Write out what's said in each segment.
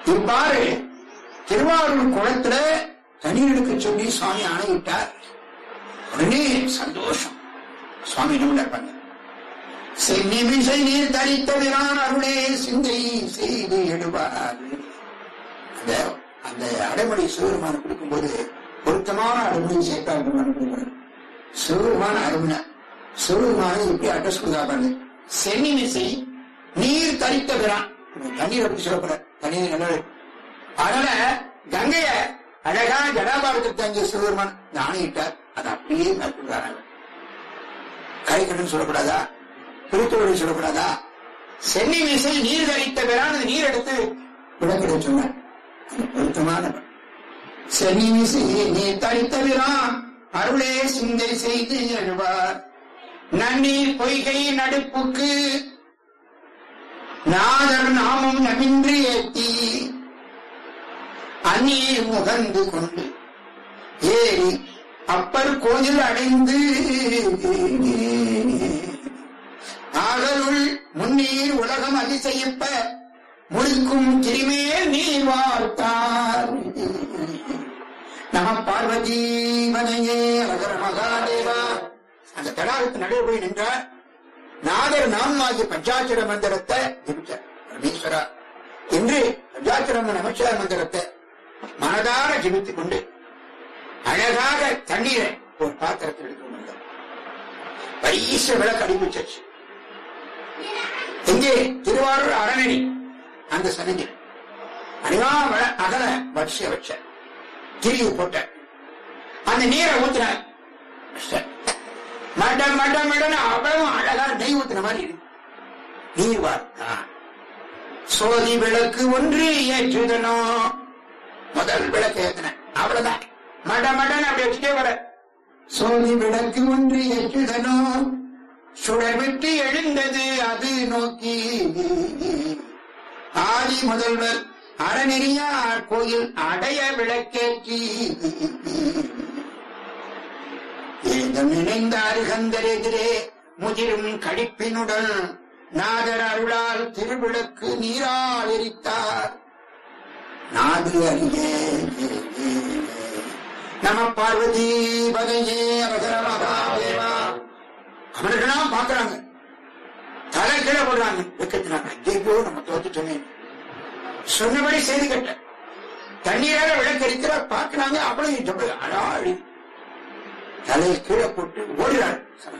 இவ்வாறு திருவாரூர் குளத்துல தண்ணீர் எடுக்க சொல்லி சுவாமி ஆணையிட்டார் உடனே சந்தோஷம் சுவாமி என்ன பண்ண சென்னிமிசை நீர் தரித்த விரான் அருளே சிந்தை செய்து எடுவார் அந்த அந்த அடைமொழி சிவருமான கொடுக்கும்போது பொருத்தமான அடைமொழி சேர்த்தார் கொடுக்கிறார் சிவருமான அருமை சிவருமான எப்படி அட்ரஸ் கொடுத்தா பாருங்க சென்னிமிசை நீர் தரித்த விரான் தண்ணீர் எப்படி சொல்லப்படுற தண்ணீர் நல்ல அதனால கங்கைய அழகா ஜடாபாரத்துக்கு தங்கிய சிவபெருமான் ஆணையிட்டார் அதை அப்படியே மேற்கொண்டாங்க கரைக்கடன் சொல்லக்கூடாதா திருத்தொழில் சொல்லக்கூடாதா சென்னி மீசை நீர் கரித்த பிறான் அந்த நீர் எடுத்து விளக்கிட சொன்னார் அது பொருத்தமான சென்னி மீசை நீர் தரித்த பிறான் அருளே சிந்தை செய்து எழுவார் நன்னீர் பொய்கை நடுப்புக்கு நாதர் நாமம் நமின்றி ஏத்தி அந்நீர் முகந்து கொண்டு ஏறி அப்பர் கோயில் அடைந்து ஆகலுள் முன்னீர் உலகம் அதிசயிப்ப முழுக்கும் கிரிமேல் நீர் வார்த்தார் நம பார்வதீவனையே அகர மகாதேவா அந்த தடாகத்து நடுவே போய் நின்றார் நாதர் நாம் ஆகிய பஞ்சாட்சர மந்திரத்தை ஜபிச்சார் பரமேஸ்வரா என்று பஞ்சாட்சர நமச்சிவாய மந்திரத்தை மனதார ஜபித்துக் கொண்டு அழகாக தண்ணீரை ஒரு பாத்திரத்தில் எடுத்து வந்தார் பைச விளக்கு அடிப்பிச்சாச்சு எங்கே திருவாரூர் அரணி அந்த சனங்கி அணிவா வள அகல வரிசைய வச்ச திரிவு போட்ட அந்த நீரை ஊத்துன மட மட மடன்னு அவ்வளவு அழகா நெய் ஊத்துன மாதிரி இருக்கு நீர் வார்த்தா சோதி விளக்கு ஒன்று ஏற்றுதனும் முதல் விளக்கு ஏத்தின அவ்வளவுதான் மட மடன் அப்படி வச்சுட்டே வர சோதி விளக்கு ஒன்று ஏற்றுதனோ சுடர் விட்டு எழுந்தது அது நோக்கி ஆதி முதல்வர் அறநெறியார் கோயில் அடைய விளக்கேற்றி ஏதம் நினைந்த அருகந்தர் எதிரே முதிரும் கடிப்பினுடன் நாதர் அருளால் திருவிளக்கு நீரால் எரித்தார் நாது அறியே நம பார்வதி பதையே அவசர மகாதேவா அவர்களெல்லாம் பாக்குறாங்க தலை கீழே போடுறாங்க வெக்கத்தினாங்க ஐயோ நம்ம தோத்துட்டோமே சொன்னபடி செய்து கட்ட தண்ணீரால விளக்கரிக்கிற பாக்குறாங்க அவ்வளவு ஜப்ப அழாடி தலையை கீழே போட்டு ஓடுறாள்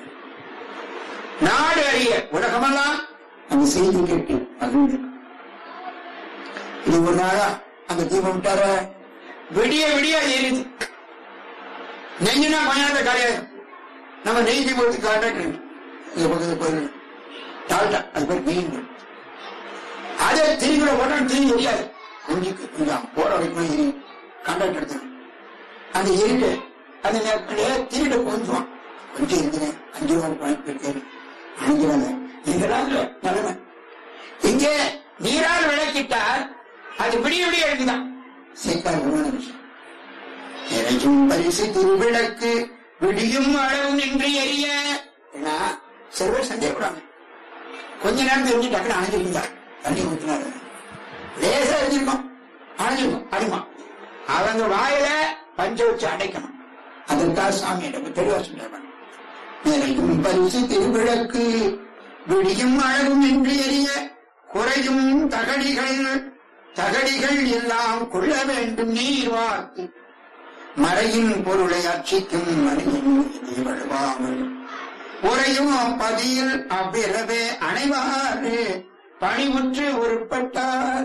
நாடு அறிய உலகமெல்லாம் அந்த செய்தி கேட்டு மகிழ்ந்து இது ஒரு நாளா அந்த தீபம் விட்டார விடிய விடிய எரியுது நெஞ்சுனா மயான கரையாது நம்ம நெய் தீபத்துக்கு கான்ட்ராக்ட் இந்த பக்கத்து போயிரு டால்டா அது பேர் நெய் அதை திரும்பி போட்டா திரும்பி எரியாது கொஞ்சம் கொஞ்சம் போற வரைக்கும் எரி கான்ட்ராக்ட் எடுத்து அந்த எரிட்டு அந்த நேரத்திலே திருட கொஞ்சம் கொஞ்சம் இருந்தேன் அஞ்சு ரூபாய் பணம் போயிருக்காரு அணிஞ்சிடாங்க இதெல்லாம் நிலைமை இங்கே நீரால் விளக்கிட்டால் அது விடிய விடிய இருக்குதான் சேர்க்காத விஷயம் நிறையும் பரிசு திருவிளக்கு விடியும் அளவு நின்று எரிய ஏன்னா சிறுவர் சந்தேகப்படுறாங்க கொஞ்ச நேரம் தெரிஞ்சு டக்குனு அணைஞ்சிருந்தா தண்ணி ஊற்றினாரு லேசா எரிஞ்சிருக்கும் அணைஞ்சிருக்கும் அடிமா அவங்க வாயில பஞ்ச வச்சு அடைக்கணும் அதற்காக சாமி எனக்கு தெளிவா சொல்றாங்க நிறையும் பரிசு திருவிளக்கு விடியும் அழகும் என்று எரிய குறையும் தகடிகள் தகடிகள் எல்லாம் கொள்ள வேண்டும் நீர் வார்த்து மறையின் பொருளை அர்ச்சிக்கும் மறையின் வழுவாமல் உரையும் பதியில் அவ்விரவே அனைவாறு பணிவுற்று உருப்பட்டார்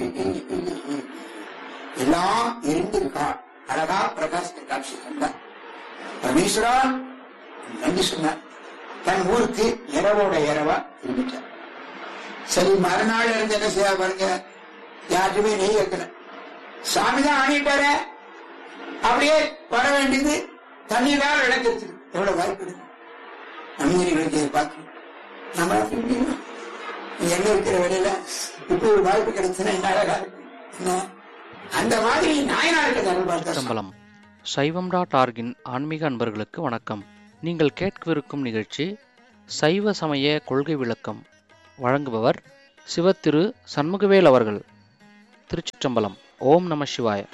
எல்லாம் இருந்திருக்கா அழகா பிரகாசத்தை காட்சி கண்டார் பரமேஸ்வரா நன்றி சொன்னார் தன் ஊருக்கு இரவோட இரவா இருந்துட்டார் சரி மறுநாள் இருந்து என்ன செய்ய பாருங்க யாருமே நெய் வைக்கல சாமிதான் ஆணிட்டாரு அப்படியே வர வேண்டியது தண்ணீரால் விளக்கிடுச்சு எவ்வளவு வாய்ப்பு இருக்கு அமைஞர்களுக்கு பார்த்து நம்ம எங்க இருக்கிற வேலையில இப்ப ஒரு வாய்ப்பு கிடைச்சுன்னா என்ன அழகா இருக்கு என்ன அந்த மாதிரி நாயனாருக்கு அருள் பார்த்தா சம்பளம் சைவம் டாட் ஆர்கின் ஆன்மீக அன்பர்களுக்கு வணக்கம் நீங்கள் கேட்கவிருக்கும் நிகழ்ச்சி சைவ சமய கொள்கை விளக்கம் வழங்குபவர் சிவத்திரு சண்முகவேல் அவர்கள் திருச்சிற்றம்பலம் ஓம் நம சிவாய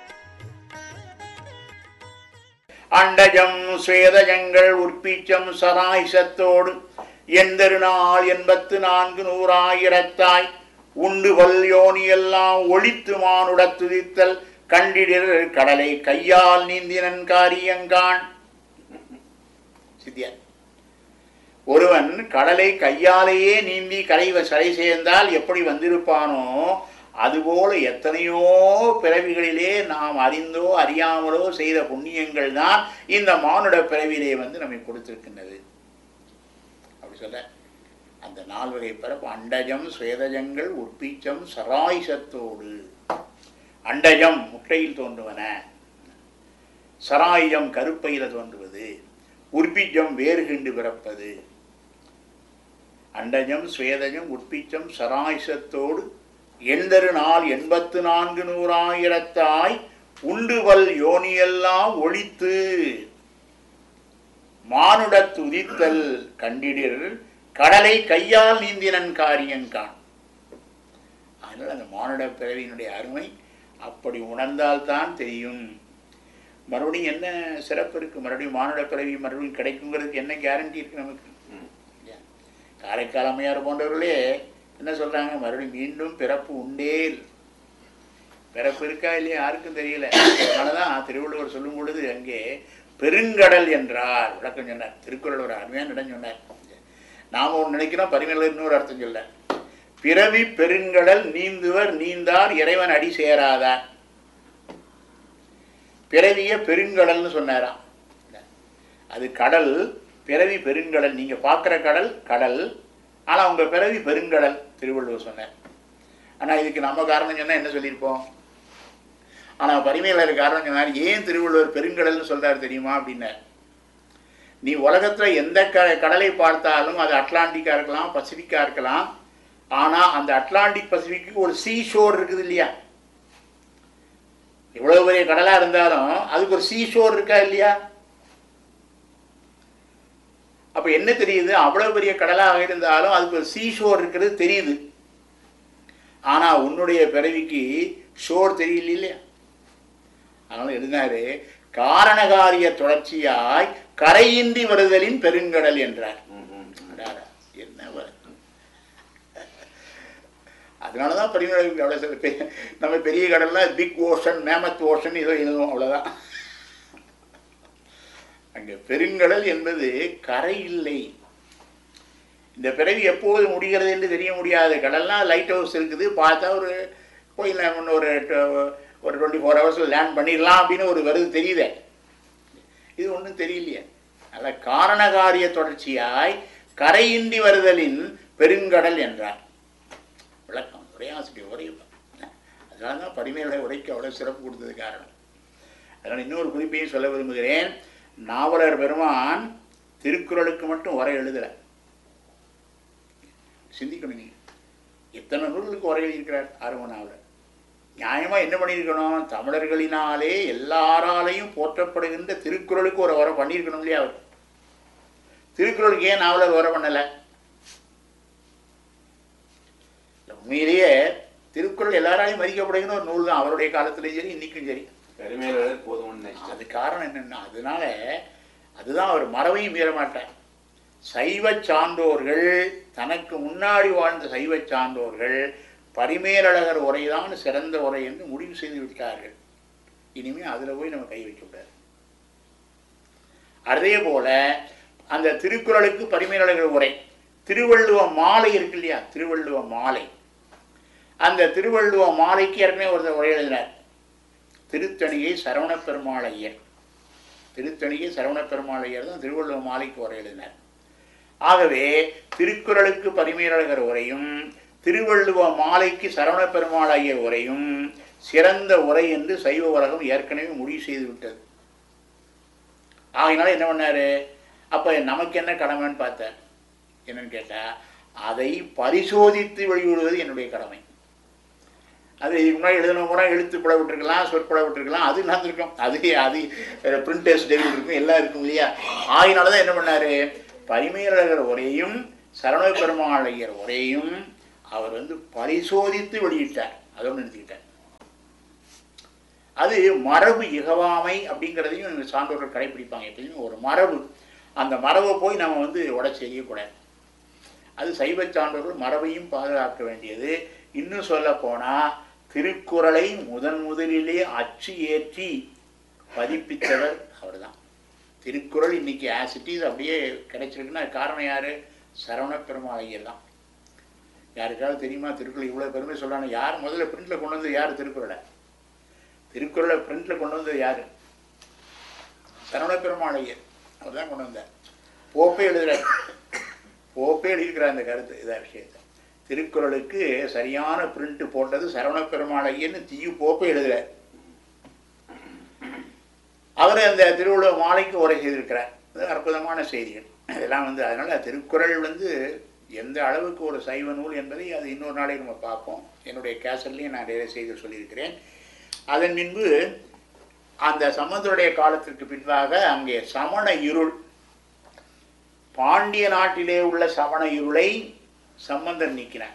அண்டஜம் சுவேதஜங்கள் உற்பீச்சம் சராய்சத்தோடு எந்தருநாள் எண்பத்து நான்கு நூறாயிரத்தாய் உண்டு வல் யோனியெல்லாம் ஒழித்து மானுடத் துதித்தல் கண்டிடிர் கடலை கையால் நீந்தினன் காரியங்கான் சித்தியார் ஒருவன் கடலை கையாலேயே நீந்தி கரை சரை சேர்ந்தால் எப்படி வந்திருப்பானோ அதுபோல எத்தனையோ பிறவிகளிலே நாம் அறிந்தோ அறியாமலோ செய்த புண்ணியங்கள் தான் இந்த மானுட பிறவியிலே வந்து நம்மை கொடுத்திருக்கின்றது அப்படி சொல்ல அந்த நால்வகை பிறப்பு அண்டஜம் சுவேதஜங்கள் உற்பீச்சம் சராயுசத்தோடு அண்டஜம் முட்டையில் தோன்றுவன சராயுஜம் கருப்பையில தோன்றுவது உற்பீச்சம் வேறுகிண்டு பிறப்பது அண்டஜம் சுவேதஜம் உற்பீச்சம் சராயுசத்தோடு எண்தரு நாள் எண்பத்து நான்கு நூறாயிரத்தாய் உண்டுவல் யோனியெல்லாம் ஒழித்து மானுடத் துதித்தல் கண்டிடிர் கடலை கையால் நீந்தினன் காரியங்கான் அதனால் அந்த மானுட பிறவியினுடைய அருமை அப்படி உணர்ந்தால்தான் தெரியும் மறுபடியும் என்ன சிறப்பு இருக்கு மறுபடியும் மானுட பிறவி மறுபடியும் கிடைக்குங்கிறதுக்கு என்ன கேரண்டி இருக்கு நமக்கு இல்லையா? காரைக்கால் அம்மையார் போன்றவர்களே என்ன சொல்றாங்க மறுபடியும் மீண்டும் பிறப்பு உண்டேல் பிறப்பு இருக்கா இல்லையா யாருக்கும் தெரியல அதனாலதான் திருவள்ளுவர் சொல்லும் பொழுது அங்கே பெருங்கடல் என்றார் விளக்கம் சொன்னார் திருக்குறள் ஒரு அருமையான இடம் சொன்னார் நாம ஒன்று நினைக்கிறோம் பரிமையில் இன்னொரு அர்த்தம் சொல்ல பிறவி பெருங்கடல் நீந்துவர் நீந்தார் இறைவன் அடி சேராதார் பிறவிய பெருங்கடல்னு சொன்னாராம் அது கடல் பிறவி பெருங்கடல் நீங்க பார்க்குற கடல் கடல் ஆனா உங்க பிறவி பெருங்கடல் திருவள்ளுவர் சொன்னார் ஆனா இதுக்கு நம்ம காரணம் சொன்னா என்ன சொல்லியிருப்போம் ஆனா பரிமையாளர் காரணம் சொன்னார் ஏன் திருவள்ளுவர் பெருங்கடல்னு சொல்றாரு தெரியுமா அப்படின்னார் நீ உலகத்துல எந்த க கடலை பார்த்தாலும் அது அட்லாண்டிக்கா இருக்கலாம் பசிபிக்கா இருக்கலாம் ஆனா அந்த அட்லாண்டிக் பசிபிக்கு ஒரு சீ ஷோர் இருக்குது இல்லையா எவ்வளவு பெரிய கடலா இருந்தாலும் அதுக்கு ஒரு சீ ஷோர் இருக்கா இல்லையா அப்ப என்ன தெரியுது அவ்வளவு பெரிய கடலாக இருந்தாலும் அதுக்கு ஒரு சீ ஷோர் இருக்கிறது தெரியுது ஆனா உன்னுடைய பிறவிக்கு ஷோர் தெரியல இல்லையா அதனால எழுதினாரு காரணகாரிய தொடர்ச்சியாய் கரையின்றி வருதலின் பெருங்கடல் என்றார் அடாடா, என்ன வ- அதனாலதான் பெருங்கடலுக்கு அவ்வளவு சில பெ- நம்ம பெரிய கடல்ல பிக் ஓஷன் மேமத் ஓஷன் ஏதோ எழுதுவோம் அவ்வளவுதான் அங்க பெருங்கடல் என்பது கரை இல்லை இந்த பிறவி எப்போது முடிகிறது என்று தெரிய முடியாது கடல்னா லைட் ஹவுஸ் இருக்குது பார்த்தா ஒரு கோயில் ஒன்று ஒரு ட- ஒரு டுவெண்ட்டி ஃபோர் ஹவர்ஸில் லேண்ட் பண்ணிடலாம் அப்படின்னு ஒரு வருது தெரியுதே இது ஒன்றும் தெரியலையே அல்ல காரணகாரிய தொடர்ச்சியாய் கரையின்றி வருதலின் பெருங்கடல் என்றார் விளக்கம் உரையாசிரியர் உரை அதனால தான் பரிமையுடைய உரைக்கு அவ்வளோ சிறப்பு கொடுத்தது காரணம் அதனால் இன்னொரு குறிப்பையும் சொல்ல விரும்புகிறேன் நாவலர் பெருமான் திருக்குறளுக்கு மட்டும் உரை எழுதலை சிந்திக்கணும் நீங்க எத்தனை நூல்களுக்கு உரை எழுதியிருக்கிறார் ஆர்வ நாவலர் நியாயமா என்ன பண்ணியிருக்கணும் தமிழர்களினாலே எல்லாராலையும் போற்றப்படுகின்ற திருக்குறளுக்கு ஒரு உரை பண்ணியிருக்கணும் இல்லையா அவர் திருக்குறளுக்கு ஏன் நாவலர் உரை பண்ணலை உண்மையிலேயே திருக்குறள் எல்லாராலையும் மதிக்கப்படுகிற ஒரு நூல் தான் அவருடைய காலத்திலையும் சரி இன்னைக்கும் சரி பெருமையாளர் போதும்னு நினைச்சிட்டேன் அது காரணம் என்னன்னா அதனால அதுதான் அவர் மரபையும் மீற மாட்டார் சைவ சான்றோர்கள் தனக்கு முன்னாடி வாழ்ந்த சைவ சான்றோர்கள் பரிமேலழகர் உரைதான் சிறந்த உரை என்று முடிவு செய்து விட்டார்கள் இனிமே அதுல போய் நம்ம கை வைக்கக்கூடாது அதே போல அந்த திருக்குறளுக்கு பரிமேலழகர் உரை திருவள்ளுவ மாலை இருக்கு இல்லையா திருவள்ளுவ மாலை அந்த திருவள்ளுவ மாலைக்கு ஏற்கனவே ஒருத்தர் உரை எழுதினார் திருத்தணியை சரவண பெருமாள் ஐயர் திருத்தணியை சரவண பெருமாள் ஐயர் தான் திருவள்ளுவ மாலைக்கு உரை எழுதினார் ஆகவே திருக்குறளுக்கு பரிமேலழகர் உரையும் திருவள்ளுவ மாலைக்கு சரவண பெருமாள் ஐயர் உரையும் சிறந்த உரை என்று சைவ உலகம் ஏற்கனவே முடிவு செய்து விட்டது ஆகையினால என்ன பண்ணாரு அப்ப நமக்கு என்ன கடமைன்னு பார்த்தேன் என்னன்னு கேட்டா அதை பரிசோதித்து வெளியிடுவது என்னுடைய கடமை அது இதுக்கு முன்னாடி எழுதின முறை எழுத்து பிழை விட்டுருக்கலாம் சொற்புழை விட்டுருக்கலாம் அது நடந்திருக்கும் அது அது பிரிண்டர்ஸ் டெபிட் இருக்கும் எல்லாம் இருக்கும் இல்லையா ஆகினால தான் என்ன பண்ணாரு பரிமையாளர் உரையும் சரவண பெருமாளையர் உரையும் அவர் வந்து பரிசோதித்து வெளியிட்டார் அதோடு நிறுத்திக்கிட்டேன் அது மரபு இகவாமை அப்படிங்கிறதையும் இந்த சான்றோர்கள் கடைப்பிடிப்பாங்க எப்பயுமே ஒரு மரபு அந்த மரபை போய் நம்ம வந்து உடச்சி எறியக்கூடாது அது சைவ சான்றோர்கள் மரபையும் பாதுகாக்க வேண்டியது இன்னும் சொல்ல போனால் திருக்குறளை முதன் முதலிலே அச்சு ஏற்றி பதிப்பித்தவர் அவர்தான் திருக்குறள் இன்னைக்கு ஆஸ் இட் இஸ் அப்படியே கிடைச்சிருக்குன்னா அதுக்கு காரணம் யார் சரவண பெருமாள் ஐயர் தான் யாருக்காவது தெரியுமா திருக்குறள் இவ்வளோ பெருமை சொல்கிறாங்க யார் முதல்ல பிரிண்டில் கொண்டு வந்தது யார் திருக்குறளை திருக்குறளை பிரிண்டில் கொண்டு வந்தது யார் சரவண பெருமாள் ஐயர் அவர் தான் கொண்டு வந்தார் போப்பே எழுதுறார் போப்பே எழுதியிருக்கிறார் அந்த கருத்து இதை விஷயத்தை திருக்குறளுக்கு சரியான பிரிண்ட் போட்டது சரவண பெருமாள் ஐயர்னு தீயு போப்பே எழுதுறார் அவர் அந்த திருவள்ளுவ மாலைக்கு உரை செய்திருக்கிறார் அது அற்புதமான செய்திகள் இதெல்லாம் வந்து அதனால் திருக்குறள் வந்து எந்த அளவுக்கு ஒரு சைவ நூல் என்பதை அது இன்னொரு நாளைக்கு நம்ம பார்ப்போம் என்னுடைய கேசட்லேயும் நான் நிறைய செய்தி சொல்லியிருக்கிறேன் அதன் பின்பு அந்த சம்பந்தருடைய காலத்திற்கு பின்பாக அங்கே சமண இருள் பாண்டிய நாட்டிலே உள்ள சமண இருளை சம்பந்தர் நீக்கினார்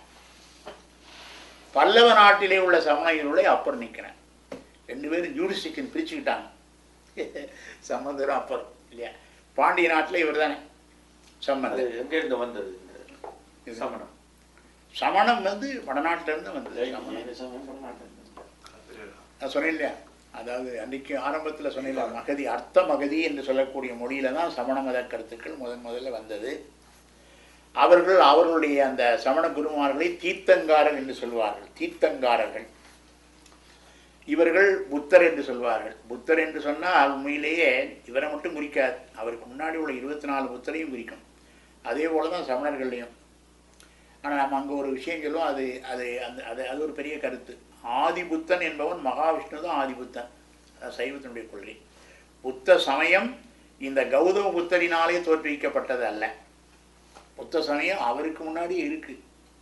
பல்லவ நாட்டிலே உள்ள சமண இருளை அப்பர் நீக்கினார் ரெண்டு பேரும் ஜூடிஸ்டிக்ஷன் பிரிச்சுக்கிட்டாங்க சம்பந்தரும் அப்பரும் இல்லையா பாண்டிய நாட்டில் இவர் தானே அது சம்பந்தர் எங்க இருந்து வந்தது இந்த சமணம் சமணம் வந்து வடநாட்டிலேருந்து வந்தது சமணம் ஜெயின சமயம் பண்ணாங்க. நான் சொன்னேன் இல்லையா அதாவது அன்றைக்கு ஆரம்பத்தில் சொன்னேன் மகதி அர்த்த மகதி என்று சொல்லக்கூடிய மொழியில தான் சமண மத கருத்துக்கள் முதன் முதல்ல வந்தது அவர்கள் அவர்களுடைய அந்த சமண குருமார்களை தீர்த்தங்காரர் என்று சொல்வார்கள் தீர்த்தங்காரர்கள் இவர்கள் புத்தர் என்று சொல்வார்கள் புத்தர் என்று சொன்னால் உண்மையிலேயே இவரை மட்டும் குறிக்காது அவருக்கு முன்னாடி உள்ள இருபத்தி நாலு புத்தரையும் குறிக்கும் அதே போல தான் சமணர்கள்லையும் ஆனால் நம்ம அங்கே ஒரு விஷயம் சொல்லுவோம் அது அது அந்த அது அது ஒரு பெரிய கருத்து ஆதிபுத்தன் என்பவன் மகாவிஷ்ணு தான் ஆதிபுத்தன் அது சைவத்தினுடைய கொள்கை புத்த சமயம் இந்த கௌதம புத்தரினாலே தோற்றுவிக்கப்பட்டது அல்ல புத்த சமயம் அவருக்கு முன்னாடியே இருக்கு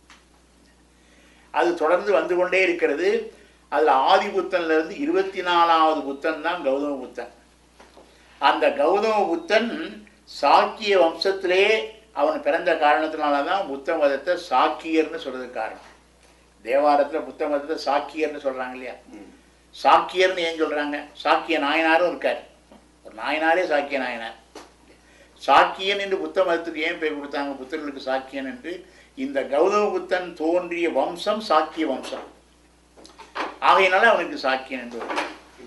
அது தொடர்ந்து வந்து கொண்டே இருக்கிறது அதில் ஆதி புத்தன்ல இருந்து இருபத்தி நாலாவது புத்தன் தான் கௌதம புத்தன் அந்த கௌதம புத்தன் சாக்கிய வம்சத்திலே அவன் பிறந்த காரணத்தினால தான் புத்த மதத்தை சாக்கியர்னு சொல்றதுக்கு காரணம் தேவாரத்தில் புத்த மதத்தை சாக்கியர்னு சொல்றாங்க இல்லையா சாக்கியர்னு ஏன் சொல்றாங்க சாக்கிய நாயனாரும் இருக்கார் ஒரு நாயனாரே சாக்கிய நாயனார் சாக்கியன் என்று புத்த மதத்துக்கு ஏன் பேர் கொடுத்தாங்க புத்தர்களுக்கு சாக்கியன் என்று இந்த கௌதம புத்தன் தோன்றிய வம்சம் சாக்கிய வம்சம் ஆகையினால அவனுக்கு சாக்கியன் என்று ஒரு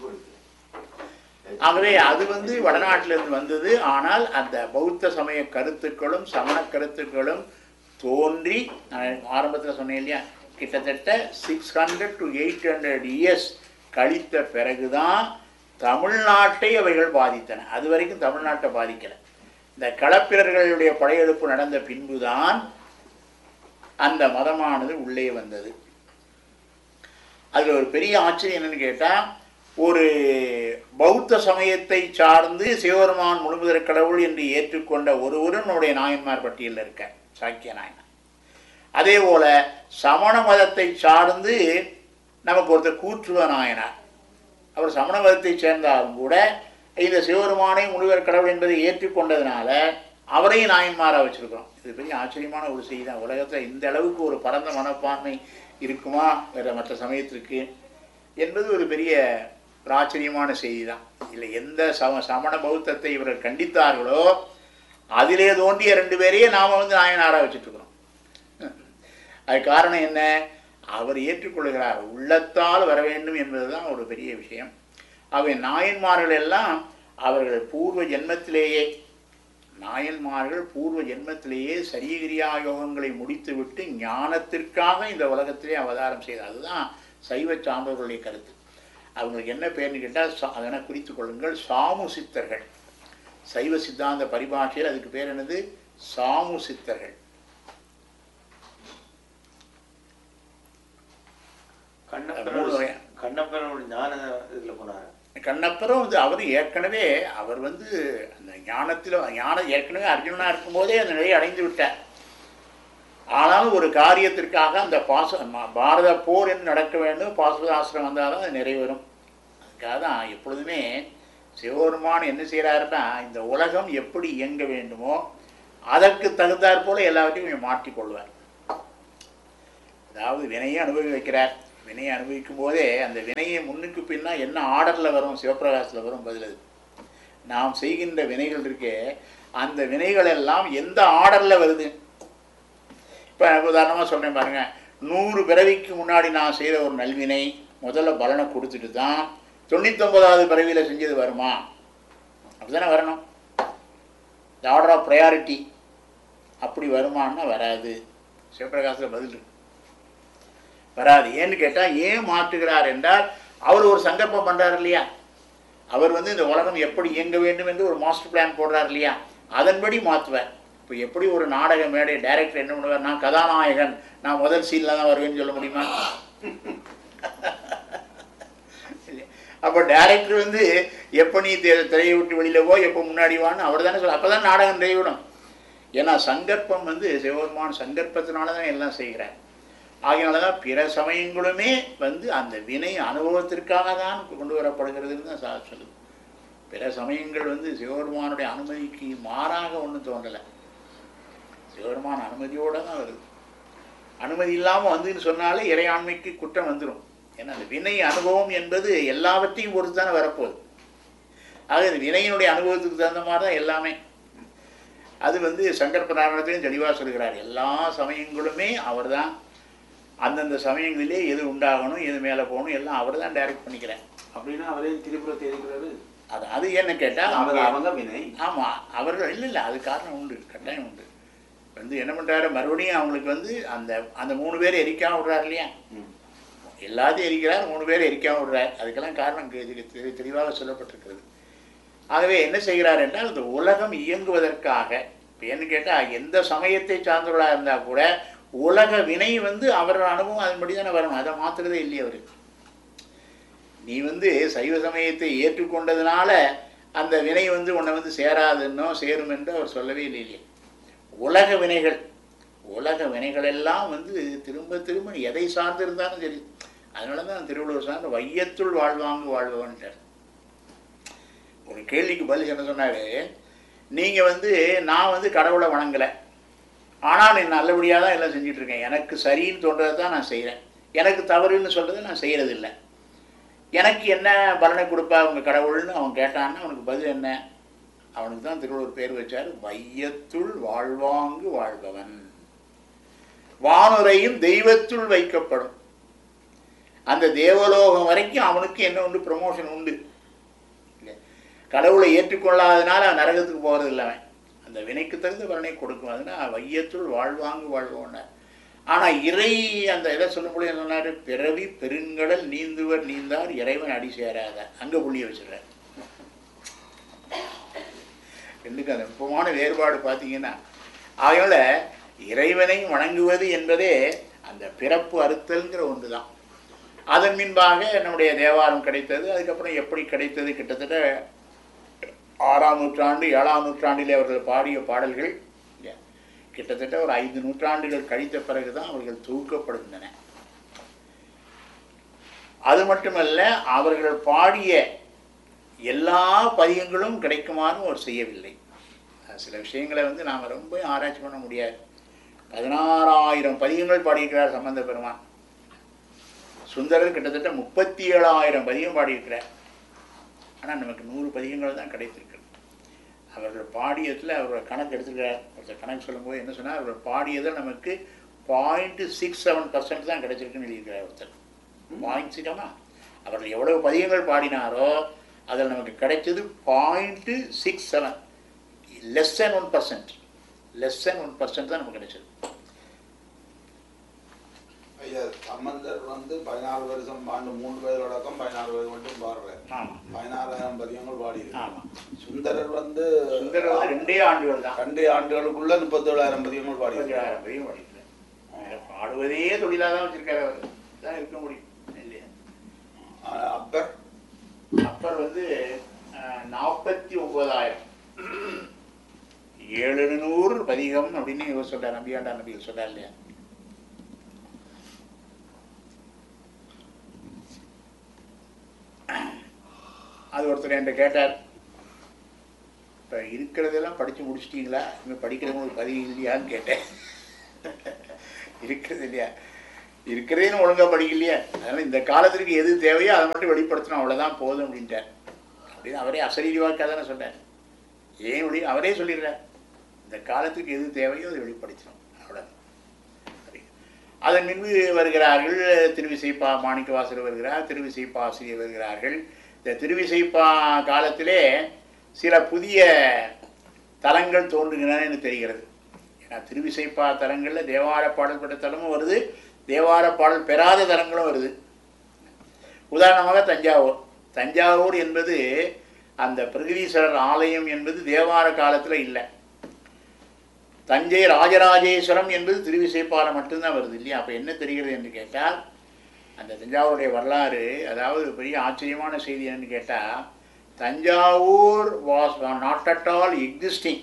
ஆகவே அது வந்து வடநாட்டிலிருந்து வந்தது ஆனால் அந்த பௌத்த சமய கருத்துக்களும் சமண கருத்துக்களும் தோன்றி நான் ஆரம்பத்தில் சொன்னேன் இல்லையா கிட்டத்தட்ட six hundred to eight hundred years கழித்த பிறகுதான் தமிழ்நாட்டை அவைகள் பாதித்தன அது வரைக்கும் தமிழ்நாட்டை பாதிக்கலை இந்த களப்பிரர்களுடைய படையெடுப்பு நடந்த பின்புதான் அந்த மதமானது உள்ளே வந்தது அதில் ஒரு பெரிய ஆச்சரியம் என்னன்னு கேட்டால் ஒரு பௌத்த சமயத்தை சார்ந்து சிவபெருமான் முழுமுதற் கடவுள் என்று ஏற்றுக்கொண்ட ஒருவரும் நம்முடைய நாயன்மார் பட்டியலில் இருக்க சாக்கிய நாயனார் அதே போல சமண மதத்தை சார்ந்து நமக்கு ஒருத்தர் கூற்றுவ நாயனார் அவர் சமண மதத்தை சேர்ந்தாலும் கூட இந்த சிவபெருமானை முழுவர் கடவுள் என்பதை ஏற்றுக்கொண்டதுனால அவரையும் நாயன்மாராக வச்சிருக்கிறோம் இது பெரிய ஆச்சரியமான ஒரு செய்தி தான் உலகத்தில் இந்த அளவுக்கு ஒரு பரந்த மனப்பான்மை இருக்குமா வேற மற்ற சமயத்திற்கு என்பது ஒரு பெரிய ஒரு ஆச்சரியமான செய்தி தான் இல்லை எந்த சம சமண பௌத்தத்தை இவர்கள் கண்டித்தார்களோ அதிலே தோன்றிய ரெண்டு பேரையே நாம் வந்து நாயனாராக வச்சுட்ருக்குறோம் அது காரணம் என்ன அவர் ஏற்றுக்கொள்கிறார் உள்ளத்தால் வர வேண்டும் என்பதுதான் ஒரு பெரிய விஷயம் அவை நாயன்மார்கள் எல்லாம் அவர்கள் பூர்வ ஜென்மத்திலேயே நாயன்மார்கள் பூர்வ ஜென்மத்திலேயே சரியகிரியா யோகங்களை முடித்துவிட்டு ஞானத்திற்காக இந்த உலகத்திலே அவதாரம் செய்தார் அதுதான் சைவ சான்றோர்களுடைய கருத்து அவங்களுக்கு என்ன பேர்னு கேட்டால் சா அதனை குறித்து கொள்ளுங்கள் சாமு சித்தர்கள் சைவ சித்தாந்த பரிபாஷையில் அதுக்கு பேர் என்னது சாமு சித்தர்கள் கண்ணப்பரோட மூணு வகையா. கண்ணப்பரோட ஞான இதுல போனாரு கண்ணப்பரும் வந்து அவர் ஏற்கனவே அவர் வந்து அந்த ஞானத்தில் ஞானம் ஏற்கனவே அர்ஜுனனாக இருக்கும்போதே அந்த நிலையை அடைந்து விட்டார் ஆனாலும் ஒரு காரியத்திற்காக அந்த பாச ம- பாரத போர் என்று நடக்க வேண்டும் பாசுபதாசிரம் வந்தால் தான் அது நிறைவேறும் அதுக்காக தான் எப்பொழுதுமே சிவபெருமான் என்ன செய்கிறாருன்னா இந்த உலகம் எப்படி இயங்க வேண்டுமோ அதற்கு தகுந்தாற் போல எல்லாவற்றையும் கொஞ்சம் மாற்றிக்கொள்வார் அதாவது வினையை அனுபவி வைக்கிறார் வினையை அனுபவிக்கும் போதே அந்த வினையை முன்னுக்கு பின்னா என்ன ஆர்டரில் வரும் சிவப்பிரகாசத்தில் வரும் பதில் அது நாம் செய்கின்ற வினைகள் இருக்கே அந்த வினைகள் எல்லாம் எந்த ஆர்டரில் வருது இப்போ உதாரணமாக சொல்கிறேன் பாருங்க நூறு பிறவிக்கு முன்னாடி நான் செய்த ஒரு நல்வினை முதல்ல பலனை கொடுத்துட்டு தான் தொண்ணூத்தொன்பதாவது பிறவியில் செஞ்சது வருமா அப்படிதானே வரணும் இந்த ஆர்டர் ஆஃப் ப்ரையாரிட்டி அப்படி வருமான்னா வராது சிவபிரகாசத்தில் பதில் இருக்கு வராது ஏன்னு கேட்டால் ஏன் மாற்றுகிறார் என்றால் அவர் ஒரு சங்கல்பம் பண்ணுறாரு இல்லையா அவர் வந்து இந்த உலகம் எப்படி இயங்க வேண்டும் என்று ஒரு மாஸ்டர் பிளான் போடுறார் இல்லையா அதன்படி மாற்றுவார் இப்போ எப்படி ஒரு நாடக மேடை டைரக்டர் என்ன பண்ணுவார் நான் கதாநாயகன் நான் முதல் சீனில் தான் வருவேன்னு சொல்ல முடியுமா இல்லையா? அப்போ டைரக்டர் வந்து எப்போ நீ தி- திரையை விட்டு வெளியில் போ எப்போ முன்னாடி வான்னு அவர் தானே சொல்ல அப்போ தான் நாடகம் நிறைவிடும் ஏன்னா சங்கற்பம் வந்து சிவபெருமான் சங்கற்பத்தினால தான் எல்லாம் செய்கிறார் ஆகையினால தான் பிற சமயங்களுமே வந்து அந்த வினை அனுபவத்திற்காக தான் கொண்டு வரப்படுகிறதுன்னு தான் சார் சொல்லுது பிற சமயங்கள் வந்து சிவபெருமானுடைய அனுமதிக்கு மாறாக ஒன்றும் தோன்றலை சிவபெருமான் அனுமதியோடு தான் வருது அனுமதி இல்லாமல் வந்துன்னு சொன்னாலே இறையாண்மைக்கு குற்றம் வந்துடும் ஏன்னா அந்த வினை அனுபவம் என்பது எல்லாவற்றையும் பொறுத்து தானே வரப்போகுது ஆக இந்த வினையினுடைய அனுபவத்துக்கு தகுந்த மாதிரி தான் எல்லாமே அது வந்து சங்கர் நாராயணத்தையும் தெளிவாக சொல்கிறார் எல்லா சமயங்களுமே அவர்தான் அந்தந்த சமயங்களிலே எது உண்டாகணும் எது மேலே போகணும் எல்லாம் அவர் தான் டைரக்ட் பண்ணிக்கிறேன் அப்படின்னா அவரே திரிபுரத்தை இருக்கிறாரு அது அது என்ன கேட்டால் அவங்க அவங்க அவங்க வினை ஆமாம் அவர்கள் இல்லை இல்லை அது காரணம் உண்டு கட்டாயம் உண்டு வந்து என்ன பண்ணுறாரு மறுபடியும் அவங்களுக்கு வந்து அந்த அந்த மூணு பேர் எரிக்காம விடுறாரு இல்லையா ம். எல்லாத்தையும் எரிக்கிறார் மூணு பேர் எரிக்காம விடுறார் அதுக்கெல்லாம் காரணம் தெ- தெ- தெ- தெளிவாக சொல்லப்பட்டிருக்கிறது ஆகவே என்ன செய்கிறார் என்றால் இந்த உலகம் இயங்குவதற்காக இப்போ என்ன கேட்டால் எந்த சமயத்தை சார்ந்தவர்களாக இருந்தால் கூட உலக வினை வந்து அவரோட அனுபவம் அதன்படி தானே வரணும் அதை மாற்றுறதே இல்லையே அவர் நீ வந்து சைவ சமயத்தை ஏற்றுக்கொண்டதுனால அந்த வினை வந்து உன்னை வந்து சேராதுன்னோ சேரும் என்று அவர் சொல்லவே இல்லையே உலக வினைகள் உலக வினைகள் எல்லாம் வந்து திரும்ப திரும்ப எதை சார்ந்து இருந்தாலும் சரி அதனால தான் திருவள்ளுவர் சார்ந்த வையத்துள் வாழ்வாங்கு வாழ்பவன்ட்டார் ஒரு கேள்விக்கு பதில் என்ன சொன்னாரு நீங்க வந்து நான் வந்து கடவுளை வணங்கலை ஆனால் நான் நல்லபடியாக தான் எல்லாம் செஞ்சுட்டு இருக்கேன் எனக்கு சரின்னு தோன்றதை தான் நான் செய்கிறேன் எனக்கு தவறுன்னு சொல்றதை நான் செய்யறதில்லை எனக்கு என்ன பலனை கொடுப்பா அவங்க கடவுள்னு அவன் கேட்டான்னா அவனுக்கு பதில் என்ன அவனுக்கு தான் திருவள்ளுவர் பேர் வச்சார் வையத்துள் வாழ்வாங்கு வாழ்பவன் வானுரையும் தெய்வத்துள் வைக்கப்படும் அந்த தேவலோகம் வரைக்கும் அவனுக்கு என்ன உண்டு ப்ரமோஷன் உண்டு இல்லையா? கடவுளை ஏற்றுக்கொள்ளாதனால அவன் நரகத்துக்கு போகிறது இல்லை அவன் அந்த வினைக்கு தகுந்த பலனை கொடுக்கும் அதனால் வையத்துள் வாழ்வாங்கு வாழ்வோன்னார் ஆனால் இறை அந்த இதை சொல்லும்போது என்ன சொன்னார் பிறவி பெருங்கடல் நீந்துவர் நீந்தார் இறைவன் அடி சேராத அங்கே புள்ளிய வச்சிடுறார் ரெண்டுக்கு அந்த நுட்பமான வேறுபாடு பார்த்தீங்கன்னா அதனால இறைவனை வணங்குவது என்பதே அந்த பிறப்பு அறுத்தல்ங்கிற ஒன்று தான் அதன் பின்பாக நம்முடைய தேவாரம் கிடைத்தது அதுக்கப்புறம் எப்படி கிடைத்தது கிட்டத்தட்ட ஆறாம் நூற்றாண்டு ஏழாம் நூற்றாண்டிலே அவர்கள் பாடிய பாடல்கள் இல்லையா, கிட்டத்தட்ட ஒரு ஐந்து நூற்றாண்டுகள் கழித்த பிறகு தான் அவர்கள் தொகுக்கப்படுகின்றன அது மட்டுமல்ல அவர்கள் பாடிய எல்லா பதிகங்களும் கிடைக்குமாறு அவர் செய்யவில்லை அது சில விஷயங்களை வந்து நாம் ரொம்ப ஆராய்ச்சி பண்ண முடியாது பதினாறாயிரம் பதிகங்கள் பாடியிருக்கிறார் சம்பந்த பெருமான் சுந்தரர் கிட்டத்தட்ட முப்பத்தி ஏழாயிரம் பதிகம் பாடியிருக்கிறார் ஆனால் நமக்கு நூறு பதிகங்கள் தான் கிடைத்திருக்கு அவர்கள் பாடியதில் அவர் கணக்கு எடுத்துக்கிறார் ஒருத்தர் கணக்கு சொல்லும்போது என்ன சொன்னார் அவர் பாடியதில் நமக்கு பாயிண்ட் சிக்ஸ் செவன் பர்சன்ட் தான் கிடைச்சிருக்குன்னு எழுதியிருக்கிறார் ஒருத்தர் பாயிண்ட் சிக்ஸாமா அவர்கள் எவ்வளவு பதிகங்கள் பாடினாரோ அதில் நமக்கு கிடைச்சது point six seven less than one percent less than one percent தான் நமக்கு கிடைச்சது ஐயா சம்பந்தர் வந்து பதினாறு வருஷம் ஆண்டு மூணு பேரோடக்கம் பதினாறு பேர் மட்டும் பாடுறாரு ஆமாம் பதினாறாயிரம் பதியங்கள் பாடி ஆமாம் சுந்தரர் வந்து சுந்தரர் வந்து ரெண்டே ஆண்டுகள் தான் ரெண்டு ஆண்டுகளுக்குள்ள முப்பத்தேழாயிரம் பதியங்கள் பாடி இருபதாயிரம் பதிகம் பாடியிருக்கிறார் வேற பாடுவதே தொழிலாக தான் வச்சிருக்காரு அவர் தான் இருக்க முடியும் இல்லையா அப்பர் அப்பர் வந்து நாற்பத்தி ஒன்பதாயிரம் எழுநூறு பதிகம் அப்படின்னு இவர் சொல்றார் நம்பியாண்டா நபிகள் சொல்றார் இல்லையா அது ஒருத்தர் என்கிட்ட கேட்டார் இப்போ இருக்கிறதெல்லாம் படித்து முடிச்சிட்டீங்களா இன்னும் படிக்கிறவங்களுக்கு பதிவு இல்லையான்னு கேட்டேன் இருக்கிறது இல்லையா இருக்கிறதேன்னு ஒழுங்கா படிக்கலையே அதனால இந்த காலத்திற்கு எது தேவையோ அதை மட்டும் வெளிப்படுத்தணும் அவ்வளவுதான் போதும் அப்படின்ட்டார் அப்படின்னு அவரே அசரீரி வாக்காக தானே சொன்னார் ஏன் வெளி அவரே சொல்லிடுறார் இந்த காலத்துக்கு எது தேவையோ அதை வெளிப்படுத்தணும் அவ்வளோ அதன் பின்பு வருகிறார்கள் திருவிசைப்பா மாணிக்கவாசர் வருகிறார் திருவிசைப்பா ஆசிரியர் வருகிறார்கள் இந்த திருவிசைப்பா காலத்திலே சில புதிய தலங்கள் தோன்றுகின்றன என்று தெரிகிறது ஏன்னா திருவிசைப்பா தலங்களில் தேவார பாடல் பெற்ற தலமும் வருது தேவார பாடல் பெறாத தலங்களும் வருது உதாரணமாக தஞ்சாவூர் தஞ்சாவூர் என்பது அந்த பிரகதீஸ்வரர் ஆலயம் என்பது தேவார காலத்தில் இல்லை தஞ்சை ராஜராஜேஸ்வரம் என்பது திருவிசைப்பாலம் மட்டும்தான் வருது இல்லையா அப்போ என்ன தெரிகிறது என்று கேட்டால் அந்த தஞ்சாவூருடைய வரலாறு அதாவது பெரிய ஆச்சரியமான செய்தி என்னன்னு கேட்டால் Thanjavur was not at all existing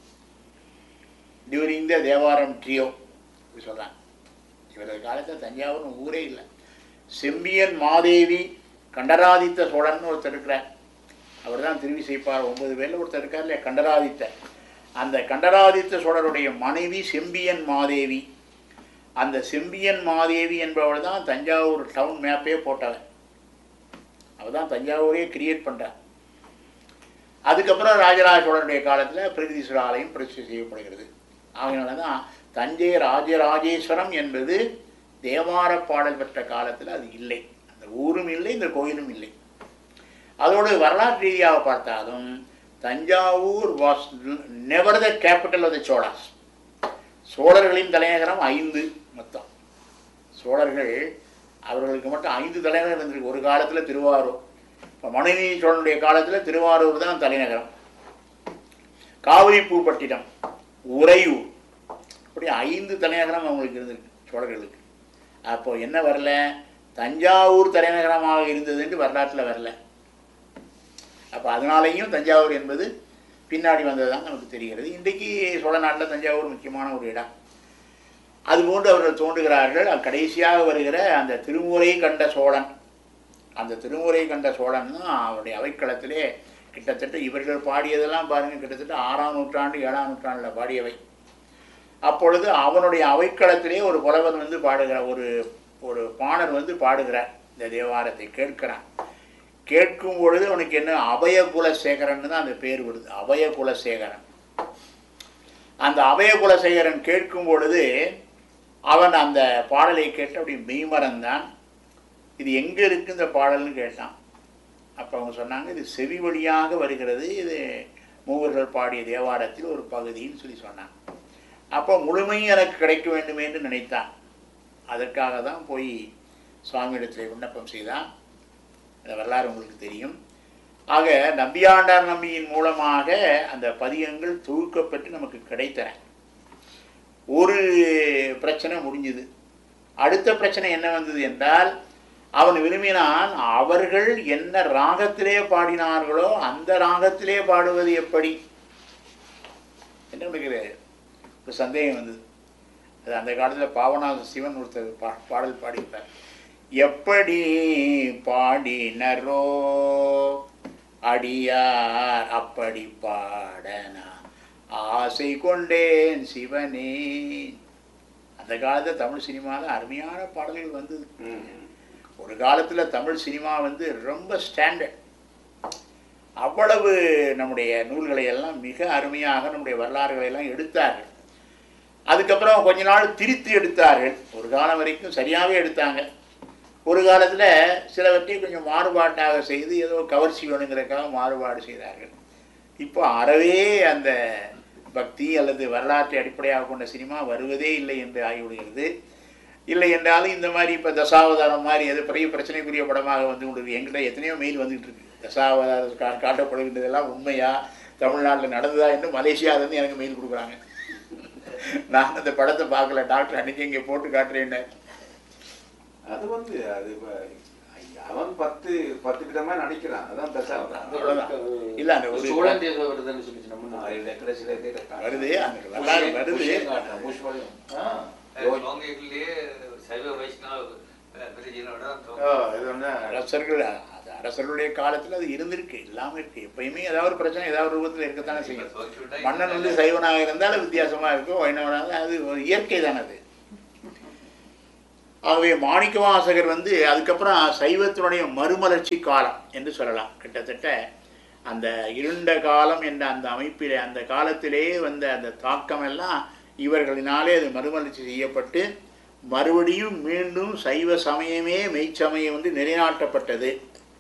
during the Thevaram trio இப்படி சொல்கிறாங்க இவரது காலத்தில் தஞ்சாவூர்னு ஊரே இல்லை செம்பியன் மாதேவி கண்டராதித்த சோழன் ஒருத்தர் இருக்கிறார் அவர் தான் திருவிசைப்பார் ஒன்பது பேரில் ஒருத்தர் இருக்கார் இல்லையா கண்டராதித்த அந்த கண்டராதித்த சோழருடைய மனைவி செம்பியன் மாதேவி அந்த செம்பியன் மாதேவி என்பவள் தான் தஞ்சாவூர் டவுன் மேப்பே போட்டவன் அவள் தான் தஞ்சாவூரே கிரியேட் பண்ணுறான் அதுக்கப்புறம் ராஜராஜ சோழனுடைய காலத்தில் பிரகதீஸ்வர ஆலயம் பிரதிஷ்டை செய்யப்படுகிறது அதனால தான் தஞ்சை ராஜராஜேஸ்வரம் என்பது தேவார பாடல் பெற்ற காலத்தில் அது இல்லை அந்த ஊரும் இல்லை இந்த கோயிலும் இல்லை அதோடு வரலாற்று ரீதியாக பார்த்தாலும் Thanjavur was never the capital of the Cholas சோழர்களின் தலைநகரம் ஐந்து மொத்தம் சோழர்கள் அவர்களுக்கு மட்டும் ஐந்து தலைநகரம் இருந்திருக்கு ஒரு காலத்தில் திருவாரூர் இப்போ மனுநீதி சோழனுடைய காலத்தில் திருவாரூர் தான் தலைநகரம் காவிரி பூப்பட்டினம் உறையூர் இப்படி ஐந்து தலைநகரம் அவங்களுக்கு இருந்திருக்கு சோழர்களுக்கு அப்போ என்ன வரல தஞ்சாவூர் தலைநகரமாக இருந்ததுன்னு வரலாற்றில் வரல அப்போ அதனாலேயும் தஞ்சாவூர் என்பது பின்னாடி வந்ததுதான் நமக்கு தெரிகிறது இன்றைக்கு சோழ நாட்டில் தஞ்சாவூர் முக்கியமான ஒரு இடம் அதுபோன்று அவர்கள் தோன்றுகிறார்கள் அது கடைசியாக வருகிற அந்த திருமுறை கண்ட சோழன் அந்த திருமுறை கண்ட சோழன் தான் அவருடைய அவைக்களத்திலே கிட்டத்தட்ட இவர்கள் பாடியதெல்லாம் பாருங்கள் கிட்டத்தட்ட ஆறாம் நூற்றாண்டு ஏழாம் நூற்றாண்டில் பாடியவை அப்பொழுது அவனுடைய அவைக்களத்திலே ஒரு புலவன் வந்து பாடுகிறார் ஒரு ஒரு பாணர் வந்து பாடுகிறார் இந்த தேவாரத்தை கேட்கிறான் கேட்கும் பொழுது அவனுக்கு என்ன அபயகுலசேகரன் தான் அந்த பேர் வருது அபயகுலசேகரன் அந்த அபயகுலசேகரன் கேட்கும் பொழுது அவன் அந்த பாடலை கேட்டு அப்படி மெய்மறந்தான் இது எங்கே இருக்கு இந்த பாடல்னு கேட்டான் அப்போ அவங்க சொன்னாங்க இது செவி வழியாக வருகிறது இது மூவர்கள் பாடிய தேவாரத்தில் ஒரு பகுதின்னு சொல்லி சொன்னான் அப்போ முழுமையும் எனக்கு கிடைக்க வேண்டும் என்று நினைத்தான் அதற்காக தான் போய் சுவாமியிடத்தில் விண்ணப்பம் செய்தான் அந்த வரலாறு உங்களுக்கு தெரியும் ஆக நம்பியாண்டார் நம்பியின் மூலமாக அந்த பதிகங்கள் தொகுக்கப்பட்டு நமக்கு கிடைத்தன ஒரு பிரச்சனை முடிஞ்சுது அடுத்த பிரச்சனை என்ன வந்தது என்றால் அவன் விரும்பினான் அவர்கள் என்ன ராகத்திலே பாடினார்களோ அந்த ராகத்திலே பாடுவது எப்படி என்ன நினைக்கிற ஒரு சந்தேகம் வந்தது அது அந்த காலத்தில் பாவநாத சிவன் ஒருத்தர் பா பாடல் பாடியிருப்பார் எப்படி பாடினரோ அடியார் அப்படி பாடனா ஆசை கொண்டேன் சிவனே அந்த காலத்தில் தமிழ் சினிமாவில் அருமையான பாடல்கள் வந்தது ஒரு காலத்தில் தமிழ் சினிமா வந்து ரொம்ப ஸ்டாண்டர்ட் அவ்வளவு நம்முடைய நூல்களை எல்லாம் மிக அருமையாக நம்முடைய வரலாறுகளை எல்லாம் எடுத்தார்கள் அதுக்கப்புறம் கொஞ்ச நாள் திரித்து எடுத்தார்கள் ஒரு காலம் வரைக்கும் சரியாகவே எடுத்தாங்க ஒரு காலத்தில் சிலவற்றை கொஞ்சம் மாறுபாட்டாக செய்து ஏதோ கவர்ச்சி வேணுங்கிறதுக்காக மாறுபாடு செய்தார்கள் இப்போ அறவே அந்த பக்தி அல்லது வரலாற்றை அடிப்படையாக கொண்ட சினிமா வருவதே இல்லை என்று ஆகிவிடுகிறது இல்லை என்றாலும் இந்த மாதிரி இப்போ தசாவதாரம் மாதிரி எது பெரிய பிரச்சனைக்குரிய படமாக வந்து கொண்டு என்கிட்ட எத்தனையோ மெயில் வந்துகிட்டு இருக்கு தசாவதாரம் கா காட்டப்படுகின்றதெல்லாம் உண்மையா தமிழ்நாட்டில் நடந்ததா என்று மலேசியாவிலேருந்து எனக்கு மெயில் கொடுக்குறாங்க நான் அந்த படத்தை பார்க்கல டாக்டர் அன்னைக்கு இங்கே போட்டு காட்டுறேன்னு அது வந்து அது இப்ப அவன் பத்து பத்து விதமா நடிக்கிறான் அதான் தசாவதாரம் அவ்வளவுதான். இல்ல அந்த ஒரு சோழன் தேசம் வருதுன்னு சொல்லிச்சு நம்ம வருது அந்த வரலாறு வருது ஆ. லோங்கைக்குள்ளேயே சைவ வைஷ்ணவ பிரிஜினோட ஆ, இது வந்து அரசர்கள் அது அரசர்களுடைய காலத்துல அது இருந்திருக்கு இல்லாம இருக்கு எப்பயுமே ஏதாவது ஒரு பிரச்சனை ஏதாவது ஒரு ரூபத்துல இருக்கத்தானே செய்யும் மன்னன் வந்து சைவனாக இருந்தால் அது வித்தியாசமா இருக்கும் வைணவனாக அது ஒரு இயற்கை தானே அது ஆகவே மாணிக்கவாசகர் வந்து அதுக்கப்புறம் சைவத்தினுடைய மறுமலர்ச்சி காலம் என்று சொல்லலாம் கிட்டத்தட்ட அந்த இருண்ட காலம் என்ற அந்த அமைப்பிலே அந்த காலத்திலே வந்த அந்த தாக்கம் எல்லாம் இவர்களினாலே அது மறுமலர்ச்சி செய்யப்பட்டு மறுபடியும் மீண்டும் சைவ சமயமே மெய்ச்சமயம் வந்து நிலைநாட்டப்பட்டது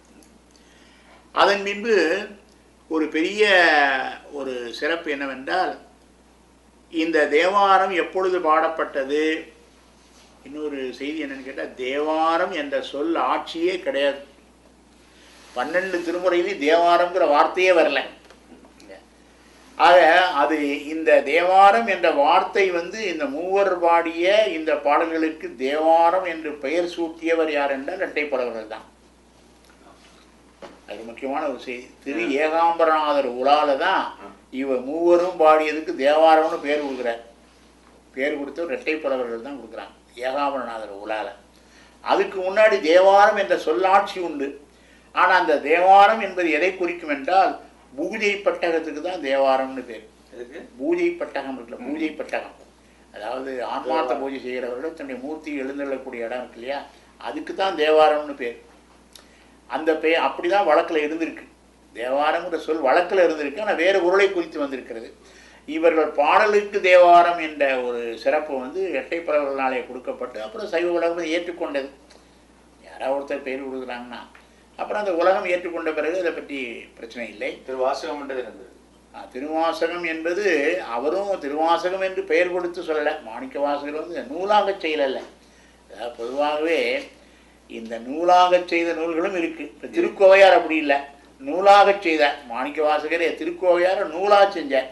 அதன் பின்பு ஒரு பெரிய ஒரு சிறப்பு என்னவென்றால் இந்த தேவாரம் எப்பொழுது பாடப்பட்டது இன்னொரு செய்தி என்னன்னு கேட்டால் தேவாரம் என்ற சொல் ஆட்சியே கிடையாது பன்னெண்டு திருமுறையிலையும் தேவாரம்ங்கிற வார்த்தையே வரல ஆக அது இந்த தேவாரம் என்ற வார்த்தை வந்து இந்த மூவர் பாடிய இந்த பாடல்களுக்கு தேவாரம் என்று பெயர் சூட்டியவர் யார் என்றால் இரட்டைப்படவர்கள் தான் அது முக்கியமான ஒரு செய்தி திரு ஏகாம்பரநாதர் உலால தான் இவர் மூவரும் பாடியதுக்கு தேவாரம்னு பேர் கொடுக்குறார் பேர் கொடுத்தவர் இரட்டைப்படவர்கள் தான் கொடுக்குறாங்க ஏகாம்பரநாதர் உலால அதுக்கு முன்னாடி தேவாரம் என்ற சொல்லாட்சி உண்டு ஆனால் அந்த தேவாரம் என்பது எதை குறிக்கும் என்றால் பூஜை பட்டகத்துக்கு தான் தேவாரம்னு பேர் எதுக்கு பூஜை பட்டகம் இருக்குல்ல பூஜை பட்டகம் அதாவது ஆன்மார்த்த பூஜை செய்கிறவர்கள் தன்னுடைய மூர்த்தி எழுந்தள்ளக்கூடிய இடம் இருக்கு இல்லையா அதுக்கு தான் தேவாரம்னு பேர் அந்த பே அப்படி தான் வழக்கில் இருந்திருக்கு தேவாரம்ங்கிற சொல் வழக்கில் இருந்திருக்கு ஆனால் வேறு பொருளை குறித்து வந்திருக்கிறது இவர்கள் பாடலுக்கு தேவாரம் என்ற ஒரு சிறப்பு வந்து எட்டைப்பறவர்களாலே கொடுக்கப்பட்டு அப்புறம் சைவ உலகம் ஏற்றுக்கொண்டது யாராவது ஒருத்தர் பேர் கொடுக்குறாங்கன்னா அப்புறம் அந்த உலகம் ஏற்றுக்கொண்ட பிறகு அதை பற்றி பிரச்சனை இல்லை திருவாசகம் என்றது இருந்தது ஆ, திருவாசகம் என்பது அவரும் திருவாசகம் என்று பெயர் கொடுத்து சொல்லலை மாணிக்க வாசகர் வந்து நூலாக செய்யலை அதாவது பொதுவாகவே இந்த நூலாக செய்த நூல்களும் இருக்கு இப்போ திருக்கோவையார் அப்படி இல்லை நூலாக செய்த மாணிக்க வாசகரே திருக்கோவையாரை நூலாக செஞ்சார்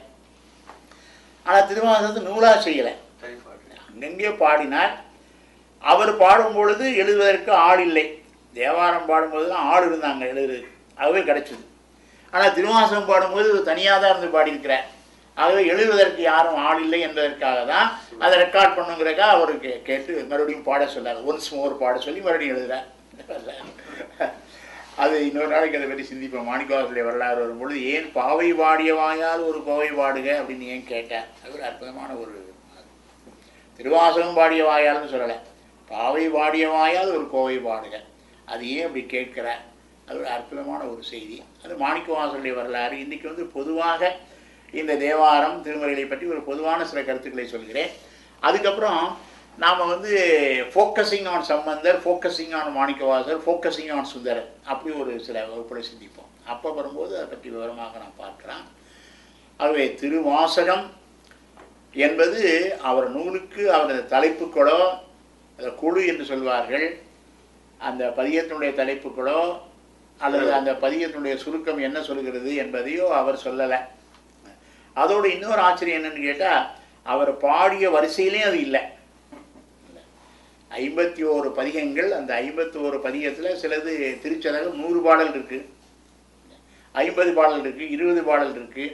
ஆனால் திருவாசகத்தை நூலாக செய்யலை தனிப்பாட்டு அங்கங்கே பாடினார் அவர் பாடும் பொழுது எழுதுவதற்கு ஆள் இல்லை தேவாரம் பாடும்போது தான் ஆள் இருந்தாங்க எழுதுறது அதுவே கிடைச்சது ஆனால் திருவாசகம் பாடும்போது தனியாக தான் இருந்து பாடியிருக்கிறார் ஆகவே எழுதுவதற்கு யாரும் ஆள் இல்லை என்பதற்காக தான் அதை ரெக்கார்ட் பண்ணுங்கிறக்காக அவர் கே கேட்டு மறுபடியும் பாட சொன்னார் ஒன்ஸ் மோர் பாட சொல்லி மறுபடியும் எழுதுறார் அது இன்னொரு நாளைக்கு அதை பற்றி சிந்திப்போம் மாணிக்கவாசலுடைய வரலாறு வரும்பொழுது ஏன் பாவை பாடிய வாயால் ஒரு கோவை பாடுக அப்படின்னு ஏன் கேட்டார் அது ஒரு அற்புதமான ஒரு திருவாசகம் பாடிய வாயால்னு சொல்லலை பாவை பாடிய வாயால் ஒரு கோவை பாடுக அது ஏன் அப்படி கேட்கிற அது ஒரு அற்புதமான ஒரு செய்தி அது மாணிக்கவாசலுடைய வரலாறு இன்றைக்கி வந்து பொதுவாக இந்த தேவாரம் திருமறைகளை பற்றி ஒரு பொதுவான சில கருத்துக்களை சொல்கிறேன் அதுக்கப்புறம் நாம் வந்து focusing on Sambandar focusing on Manikkavasagar focusing on Sundarar அப்படி ஒரு சில வகுப்புகளை சிந்திப்போம் அப்போ வரும்போது அதை பற்றி விவரமாக நான் பார்க்கலாம் ஆகவே திருவாசகம் என்பது அவர் நூலுக்கு அவரது தலைப்புக்களோ அந்த குழு என்று சொல்வார்கள் அந்த பதியத்தினுடைய தலைப்புக்களோ அல்லது அந்த பதியத்தினுடைய சுருக்கம் என்ன சொல்கிறது என்பதையோ அவர் சொல்லலை அதோடு இன்னொரு ஆச்சரியம் என்னன்னு கேட்டால் அவர் பாடிய வரிசையிலையும் அது இல்லை ஐம்பத்தி ஓரு பதிகங்கள் அந்த ஐம்பத்தி ஓரு பதிகத்தில் சிலது திருச்சதகம் நூறு பாடல் இருக்குது ஐம்பது பாடல் இருக்குது இருபது பாடல் இருக்குது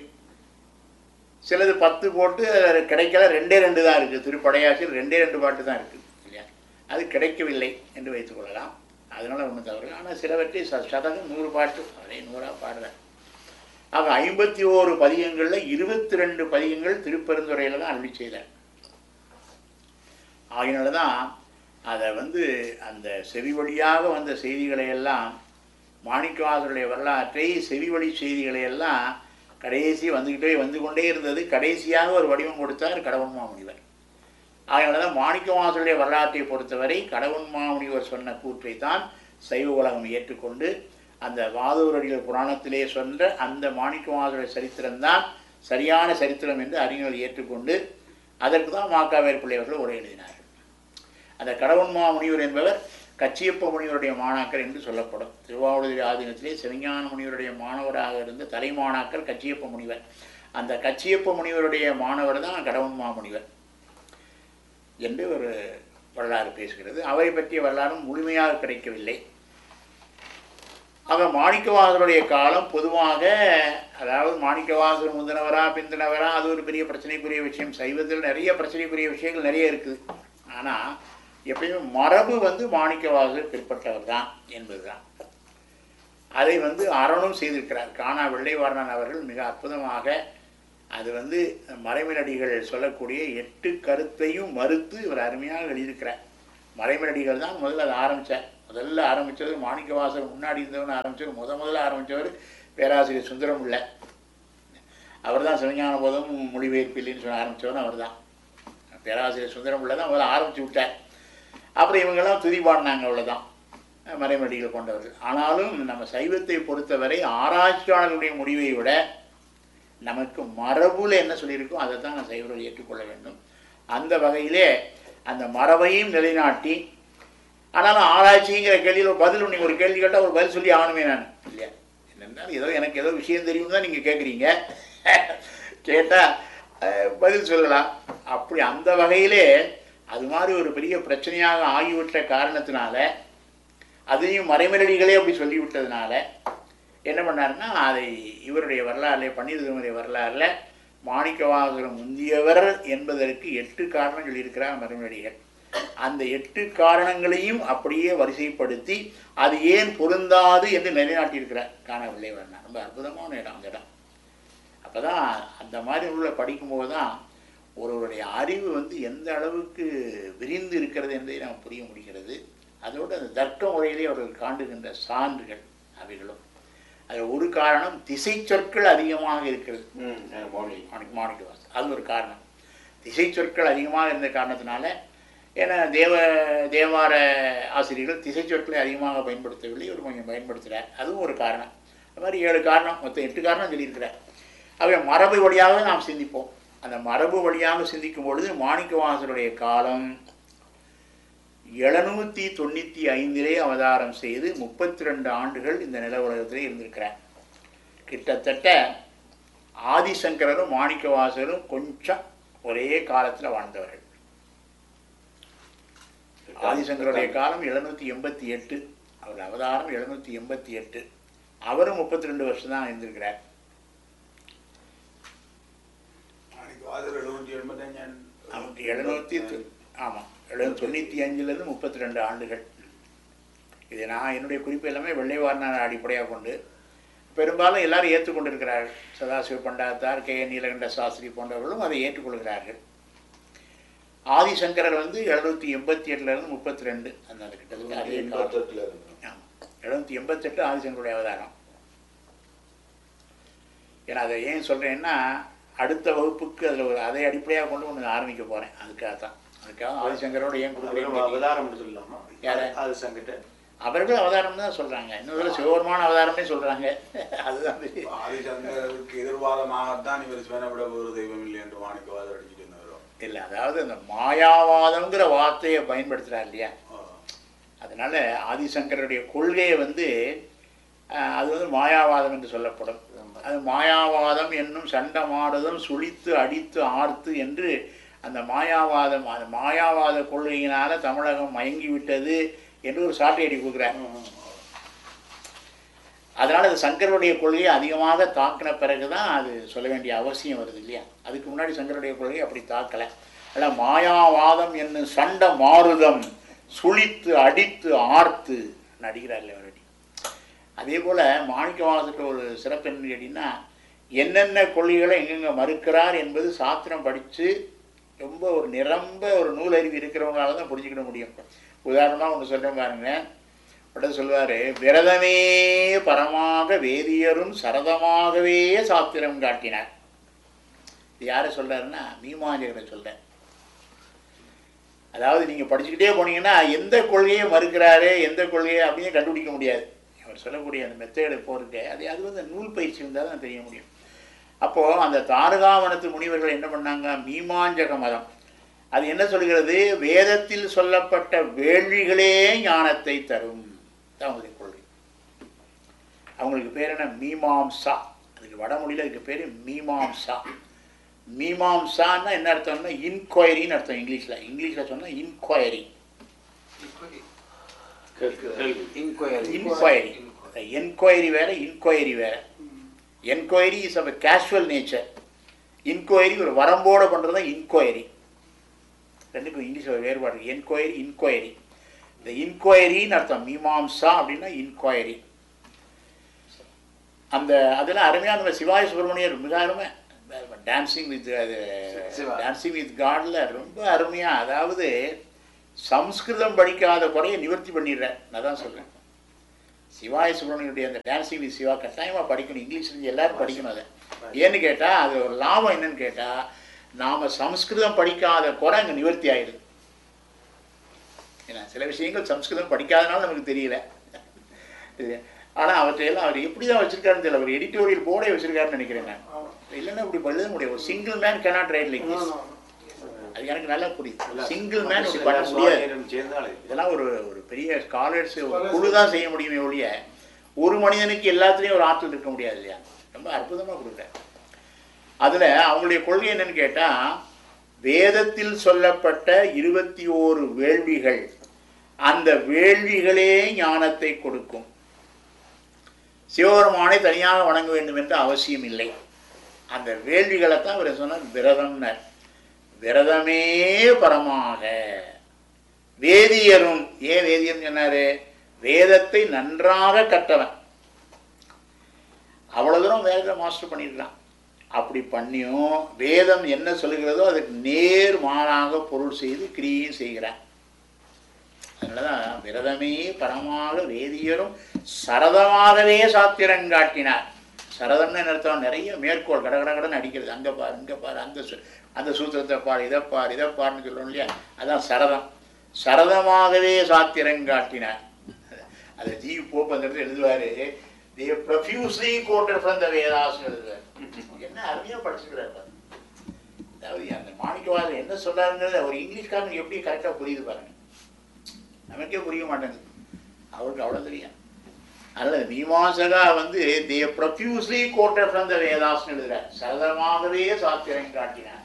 சிலது பத்து போட்டு அது கிடைக்கல ரெண்டே ரெண்டு தான் இருக்குது திருப்படையாசில் ரெண்டே ரெண்டு பாட்டு தான் இருக்குது இல்லையா அது கிடைக்கவில்லை என்று வைத்துக்கொள்ளலாம் அதனால் ஒன்றும் தவறு ஆனால் சிலவற்றை ச சதகம் நூறு பாட்டு அதே நூறாக பாடுறேன் ஆக ஐம்பத்தி ஓரு பதிகங்களில் இருபத்தி ரெண்டு பதிகங்கள் திருப்பெருந்துறையில் தான் அருளி செய்தார் ஆகினால தான் அதை வந்து அந்த செவி வழியாக வந்த செய்திகளை எல்லாம் மாணிக்கவாசருடைய வரலாற்றை செவி வழி செய்திகளை எல்லாம் கடைசி வந்துக்கிட்டே வந்து கொண்டே இருந்தது கடைசியாக ஒரு வடிவம் கொடுத்தார் கடவுள் மாமுனிவர் அதனால தான் மாணிக்கவாசருடைய வரலாற்றை பொறுத்தவரை கடவுள் மாமுனிவர் சொன்ன கூற்றை தான் சைவ உலகம் ஏற்றுக்கொண்டு அந்த வாதூரடிகள் புராணத்திலே சொன்ன அந்த மாணிக்கவாசருடைய சரித்திரம்தான் சரியான சரித்திரம் என்று அறிஞர்கள் ஏற்றுக்கொண்டு அதற்கு தான் மாக்காவேர் பிள்ளையவர்கள் உரை எழுதினார்கள் அந்த கடவுள் மாமுனிவர் என்பவர் கச்சியப்ப முனிவருடைய மாணாக்கர் என்று சொல்லப்படும் திருவாவூர் ஆதீனத்திலே சிவஞான முனிவருடைய மாணவராக இருந்த தலைமாணாக்கர் கச்சியப்ப முனிவர் அந்த கச்சியப்ப முனிவருடைய மாணவர் தான் கடவுள் மாமுனிவர் என்று ஒரு வரலாறு பேசுகிறது அவரை பற்றிய வரலாறும் முழுமையாக கிடைக்கவில்லை ஆக மாணிக்கவாசருடைய காலம் பொதுவாக அதாவது மாணிக்கவாசர் முந்தினவரா பிந்தினவரா அது ஒரு பெரிய பிரச்சனைக்குரிய விஷயம் சைவத்தில் நிறைய பிரச்சனைக்குரிய விஷயங்கள் நிறைய இருக்குது ஆனால் எப்பயுமே மரபு வந்து மாணிக்கவாசர் பிற்பட்டவர் தான் என்பதுதான் அதை வந்து அறணும் செய்திருக்கிறார் காணா வெள்ளைவாரணன் அவர்கள் மிக அற்புதமாக அது வந்து மறைமலடிகள் சொல்லக்கூடிய எட்டு கருத்தையும் மறுத்து இவர் அருமையாக எழுதியிருக்கிறார் மறைமலடிகள் தான் முதல்ல அதை ஆரம்பித்தார் முதல்ல ஆரம்பித்தது மாணிக்கவாசர் முன்னாடி இருந்தவன் ஆரம்பித்தவர் முத முதல்ல ஆரம்பித்தவர் பேராசிரியர் சுந்தரம் பிள்ளை அவர் தான் சிவஞான போதும் மொழிபெயர்ப்பில்லைன்னு சொல்ல ஆரம்பித்தவன் அவர் தான் பேராசிரியர் சுந்தரம் பிள்ளை தான் முதல்ல ஆரம்பித்து விட்டார் அப்புறம் இவங்கெல்லாம் துதி பாடினாங்க அவ்வளோதான் மறைமடிகள் கொண்டவர்கள் ஆனாலும் நம்ம சைவத்தை பொறுத்தவரை ஆராய்ச்சியாளர்களுடைய முடிவை விட நமக்கு மரபுல என்ன சொல்லியிருக்கோ அதை தான் நான் சைவர்கள் ஏற்றுக்கொள்ள வேண்டும் அந்த வகையிலே அந்த மரபையும் நிலைநாட்டி ஆனாலும் ஆராய்ச்சிங்கிற கேள்வியில் ஒரு பதில் நீங்கள் ஒரு கேள்வி கேட்டால் ஒரு பதில் சொல்லி ஆகணுமே நான் இல்லையா என்னென்னாலும் ஏதோ எனக்கு ஏதோ விஷயம் தெரியும் தான் நீங்கள் கேட்குறீங்க கேட்டால் பதில் சொல்லலாம் அப்படி அந்த வகையிலே அது மாதிரி ஒரு பெரிய பிரச்சனையாக ஆகிவிட்ட காரணத்தினால அதையும் மறைமலடிகளே அப்படி சொல்லிவிட்டதுனால என்ன பண்ணாருன்னா அதை இவருடைய வரலாறுல பன்னீர்திருமலை வரலாறுல மாணிக்கவாசகர் முந்தியவர் என்பதற்கு எட்டு காரணம் சொல்லியிருக்கிறார் மறைமலடிகள் அந்த எட்டு காரணங்களையும் அப்படியே வரிசைப்படுத்தி அது ஏன் பொருந்தாது என்று நிலைநாட்டியிருக்கிறார் காணவில்லை வரணும் ரொம்ப அற்புதமான இடம் அந்த இடம் அப்பதான் அந்த மாதிரி உள்ள படிக்கும்போது தான் ஒருவருடைய அறிவு வந்து எந்த அளவுக்கு விரிந்து இருக்கிறது என்பதை நாம் புரிய முடிகிறது அதோடு அந்த தர்க்க முறையிலே அவர்கள் காண்டுகின்ற சான்றுகள் அவைகளும் அதில் ஒரு காரணம் திசை சொற்கள் அதிகமாக இருக்கிறது ம், ஆ, மௌனி. மாணிக்க மாணிக்கவாசன் அது ஒரு காரணம் திசை சொற்கள் அதிகமாக இருந்த காரணத்தினால ஏன்னா தேவ தேவார ஆசிரியர்கள் திசை சொற்களை அதிகமாக பயன்படுத்தவில்லை இவர் கொஞ்சம் பயன்படுத்துகிறார் அதுவும் ஒரு காரணம் அது மாதிரி ஏழு காரணம் மொத்தம் எட்டு காரணம் சொல்லியிருக்கிறார் அவை மரபு வழியாக நாம் சிந்திப்போம் அந்த மரபு வழியாக சிந்திக்கும் பொழுது மாணிக்கவாசருடைய காலம் எழுநூற்றி தொண்ணூற்றி ஐந்திலே அவதாரம் செய்து முப்பத்தி ரெண்டு ஆண்டுகள் இந்த நில உலகத்திலே இருந்திருக்கிறார் கிட்டத்தட்ட ஆதிசங்கரரும் மாணிக்கவாசரும் கொஞ்சம் ஒரே காலத்தில் வாழ்ந்தவர்கள் ஆதிசங்கருடைய காலம் எழுநூற்றி எண்பத்தி எட்டு அவர் அவதாரம் எழுநூற்றி எண்பத்தி எட்டு அவரும் முப்பத்தி ரெண்டு வருஷம் தான் இருந்திருக்கிறார் அன்னைக்கு வாசல் எழுநூற்றி எண்பத்தஞ்சு நமக்கு எழுநூற்றி ஆமாம் எழுநூத்தி தொண்ணூற்றி அஞ்சுலேருந்து முப்பத்தி ரெண்டு ஆண்டுகள் இது நான் என்னுடைய குறிப்பு எல்லாமே வெள்ளைவாரனார் அடிப்படையாக கொண்டு பெரும்பாலும் எல்லாரும் ஏற்றுக்கொண்டிருக்கிறார்கள் சதாசிவ பண்டாத்தார் கே என் நீலகண்ட சாஸ்திரி போன்றவர்களும் அதை ஏற்றுக்கொள்கிறார்கள் ஆதிசங்கரர் வந்து எழுநூற்றி எண்பத்தி எட்டுலேருந்து முப்பத்தி ரெண்டு அந்த அந்த கிட்டத்தட்ட அதே காலம் எண்பத்தெட்டுல இருந்து. ஆமாம் எழுநூற்றி எண்பத்தெட்டு ஆதிசங்கருடைய அவதாரம் ஏன்னா அதை ஏன் சொல்கிறேன்னா அடுத்த வகுப்புக்கு அதில் ஒரு அதை அடிப்படையாக கொண்டு ஒன்று ஆரம்பிக்க போகிறேன் அதுக்காக தான் அதுக்காக ஆதிசங்கரோட ஏன் அவரும் கொடுக்குறேன் அவதாரம் சொல்லலாமா யாரு? அது சங்கிட்ட அவர்கள் அவதாரம் தான் சொல்கிறாங்க இன்னொரு சிவபெருமான அவதாரம்னே சொல்கிறாங்க அதுதான் பெரிய- ஆதிசங்கருக்கு எதிர்வாதமாகத்தான் இவர் சிவனவிட ஒரு தெய்வம் இல்லை என்று மாணிக்கவாதர் அடிச்சுட்டு இருந்தவரும் இல்லை அதாவது அந்த மாயாவாதம்ங்கிற வார்த்தையை பயன்படுத்துகிறார் இல்லையா அதனால ஆதிசங்கருடைய கொள்கையை வந்து அஹ், அது வந்து மாயாவாதம் என்று சொல்லப்படும் அது மாயாவாதம் என்னும் சண்டமாடுதம் சுழித்து அடித்து ஆர்த்து என்று அந்த மாயாவாதம் அந்த மாயாவாத கொள்கையினால தமிழகம் மயங்கி விட்டது என்று ஒரு சாட்டையடி கொடுக்குறார் அதனால் அது சங்கருடைய கொள்கையை அதிகமாக தாக்கின பிறகு தான் அது சொல்ல வேண்டிய அவசியம் வருது இல்லையா அதுக்கு முன்னாடி சங்கருடைய கொள்கை அப்படி தாக்கலை அதில் மாயாவாதம் என்னும் சண்ட மாறுதம் சுழித்து அடித்து ஆர்த்து நடிகிறார்கள் அவரடி அதே போல் மாணிக்கவாசத்துக்கு ஒரு சிறப்பு என்ன கேட்டிங்கன்னா என்னென்ன கொள்கைகளை எங்கெங்கே மறுக்கிறார் என்பது சாத்திரம் படித்து ரொம்ப ஒரு நிரம்ப ஒரு நூலறிவு இருக்கிறவங்களால தான் புரிஞ்சுக்கிட முடியும் உதாரணமாக ஒன்று சொல்கிறேன் பாருங்க உடனே சொல்வார் விரதமே பரமாக வேதியரும் சரதமாகவே சாத்திரம் காட்டினார் இது யாரை சொல்றாருன்னா மீமாஞ்சகரை சொல்கிறேன் அதாவது நீங்கள் படிச்சுக்கிட்டே போனீங்கன்னா எந்த கொள்கையை மறுக்கிறாரு எந்த கொள்கையை அப்படின்னு கண்டுபிடிக்க முடியாது அவர் சொல்லக்கூடிய அந்த மெத்தேடு போருக்கு அது அது வந்து நூல் பயிற்சி இருந்தால் தான் தெரிய முடியும் அப்போது அந்த தாரகாவனத்து முனிவர்கள் என்ன பண்ணாங்க மீமாஞ்சக மதம் அது என்ன சொல்கிறது வேதத்தில் சொல்லப்பட்ட வேள்விகளே ஞானத்தை தரும் தான் அவங்களுடைய கொள்கை அவங்களுக்கு பேர் என்ன மீமாம்சா அதுக்கு வடமொழியில் அதுக்கு பேர் மீமாம்சா மீமாம்சான்னா என்ன அர்த்தம்னா இன்கொயரின்னு அர்த்தம் இங்கிலீஷில் இங்கிலீஷில் சொன்னால் இன்கொயரி இன்கொயரி இன்கொயரி என்கொயரி வேற இன்கொயரி வேற enquiry is of casual nature inquiry ஒரு வரம்போடு பண்ணுறது தான் இன்கொயரி ரெண்டுக்கும் இங்கிலீஷில் ஒரு வேறுபாடு இருக்கு என்கொயரி இன்கொயரி இந்த இன்கொயரின்னு அர்த்தம் மீமாம்சா அப்படின்னா இன்கொயரி அந்த அதில் அருமையாக நம்ம சிவாஜி சுப்பிரமணியர் மிக அருமை டான்சிங் வித் அது சிவா. டான்சிங் வித் காடில் ரொம்ப அருமையாக அதாவது சம்ஸ்கிருதம் படிக்காத குறைய நிவர்த்தி பண்ணிடுறேன் நான் தான் சொல்றேன் சிவாய சுப்பிரமணியனுடைய அந்த டான்சிங் வித் சிவா கட்டாயமாக படிக்கணும் இங்கிலீஷ் இருந்து எல்லாரும் படிக்கணும் அதை ஏன்னு கேட்டால் அது ஒரு லாபம் என்னன்னு கேட்டால் நாம் சம்ஸ்கிருதம் படிக்காத குறை அங்கே நிவர்த்தி ஆயிடுது ஏன்னா சில விஷயங்கள் சம்ஸ்கிருதம் படிக்காதனால நமக்கு தெரியல இது ஆனால் அவற்றையெல்லாம் அவர் எப்படி தான் வச்சிருக்காருன்னு தெரியல ஒரு எடிட்டோரியல் போர்டே வச்சிருக்காருன்னு நினைக்கிறேன் நான் இல்லைன்னா இப்படி எழுத முடியும் ஒரு single man cannot write like this அது எனக்கு நல்லா புரியுது சிங்கிள் மேன் இப்படி பண்ண முடியாது சேர்ந்தாலே இதெல்லாம் ஒரு ஒரு பெரிய ஸ்காலர்ஸ் ஒரு குழு தான் செய்ய முடியுமே ஒழிய ஒரு மனிதனுக்கு எல்லாத்துலேயும் ஒரு ஆற்றல் இருக்க முடியாது இல்லையா ரொம்ப அற்புதமாக கொடுக்குறேன் அதில் அவங்களுடைய கொள்கை என்னன்னு கேட்டால் வேதத்தில் சொல்லப்பட்ட இருபத்தி ஓரு வேள்விகள் அந்த வேள்விகளே ஞானத்தை கொடுக்கும் சிவபெருமானை தனியாக வணங்க வேண்டும் என்று அவசியம் இல்லை அந்த வேள்விகளை தான் அவர் சொன்னார் விரதம்னர் விரதமே பரமாக வேதியரும் ஏன் வேதியர் சொன்னாரு வேதத்தை நன்றாக கற்றவன் அவ்வளவு தூரம் வேதத்தை மாஸ்டர் பண்ணிடலாம் அப்படி பண்ணியும் வேதம் என்ன சொல்லுகிறதோ அதுக்கு நேர் மாறாக பொருள் செய்து கிரியும் செய்கிறான் அதனாலதான் விரதமே பரமாக வேதியரும் சரதமாகவே சாத்திரங்காட்டினார் சரதம்னு என்ன அர்த்தம் நிறைய மேற்கோள் கட கட கடன்னு அடிக்கிறது அங்கே பாரு இங்கே பாரு அந்த சு- அந்த சூத்திரத்தை பாரு இதை பாரு இதை பாருன்னு சொல்கிறோம் இல்லையா அதான் சரதம் சரதமாகவே சாத்திரங்காட்டினார் அதை ஜி போப் அந்த இடத்துல எழுதுவாரு they profusely quoted from the Vedas எழுதுவார் என்ன அருமையாக படிச்சுக்கிறார் பாரு. அதாவது அந்த மாணிக்கவாதர் என்ன சொல்றாருங்கிறத ஒரு இங்கிலீஷ்காரனுக்கு எப்படி கரெக்டாக புரியுது பாருங்க நமக்கே புரிய மாட்டேங்குது அவருக்கு அவ்வளோ தெரியும் அதனால் மீமாசகா வந்து தே ப்ரொஃப்யூஸ்லி கோட்டட் ஃப்ரம் த வேதாஸ்னு எழுதுறார் சரதமாகவே சாத்திரம் காட்டினார்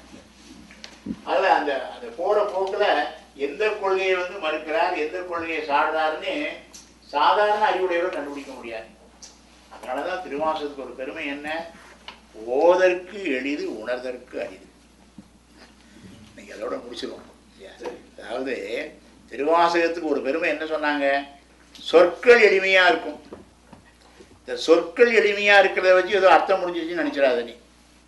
அதில் அந்த அந்த போகிற போக்கில் எந்த கொள்கையை வந்து மறுக்கிறார் எந்த கொள்கையை சாடுறாருன்னு சாதாரண அறிவுடையவர் கண்டுபிடிக்க முடியாது அதனால தான் திருவாசகத்துக்கு ஒரு பெருமை என்ன ஓதற்கு எளிது உணர்தற்கு அரிது நீங்கள் அதோட முடிச்சிருவோம் இல்லையா? அதாவது திருவாசகத்துக்கு ஒரு பெருமை என்ன சொன்னாங்க சொற்கள் எளிமையா இருக்கும் இந்த சொற்கள் எளிமையா இருக்கிறத வச்சு ஏதோ அர்த்தம் முடிஞ்சிச்சுன்னு நினைச்சிடாத நீ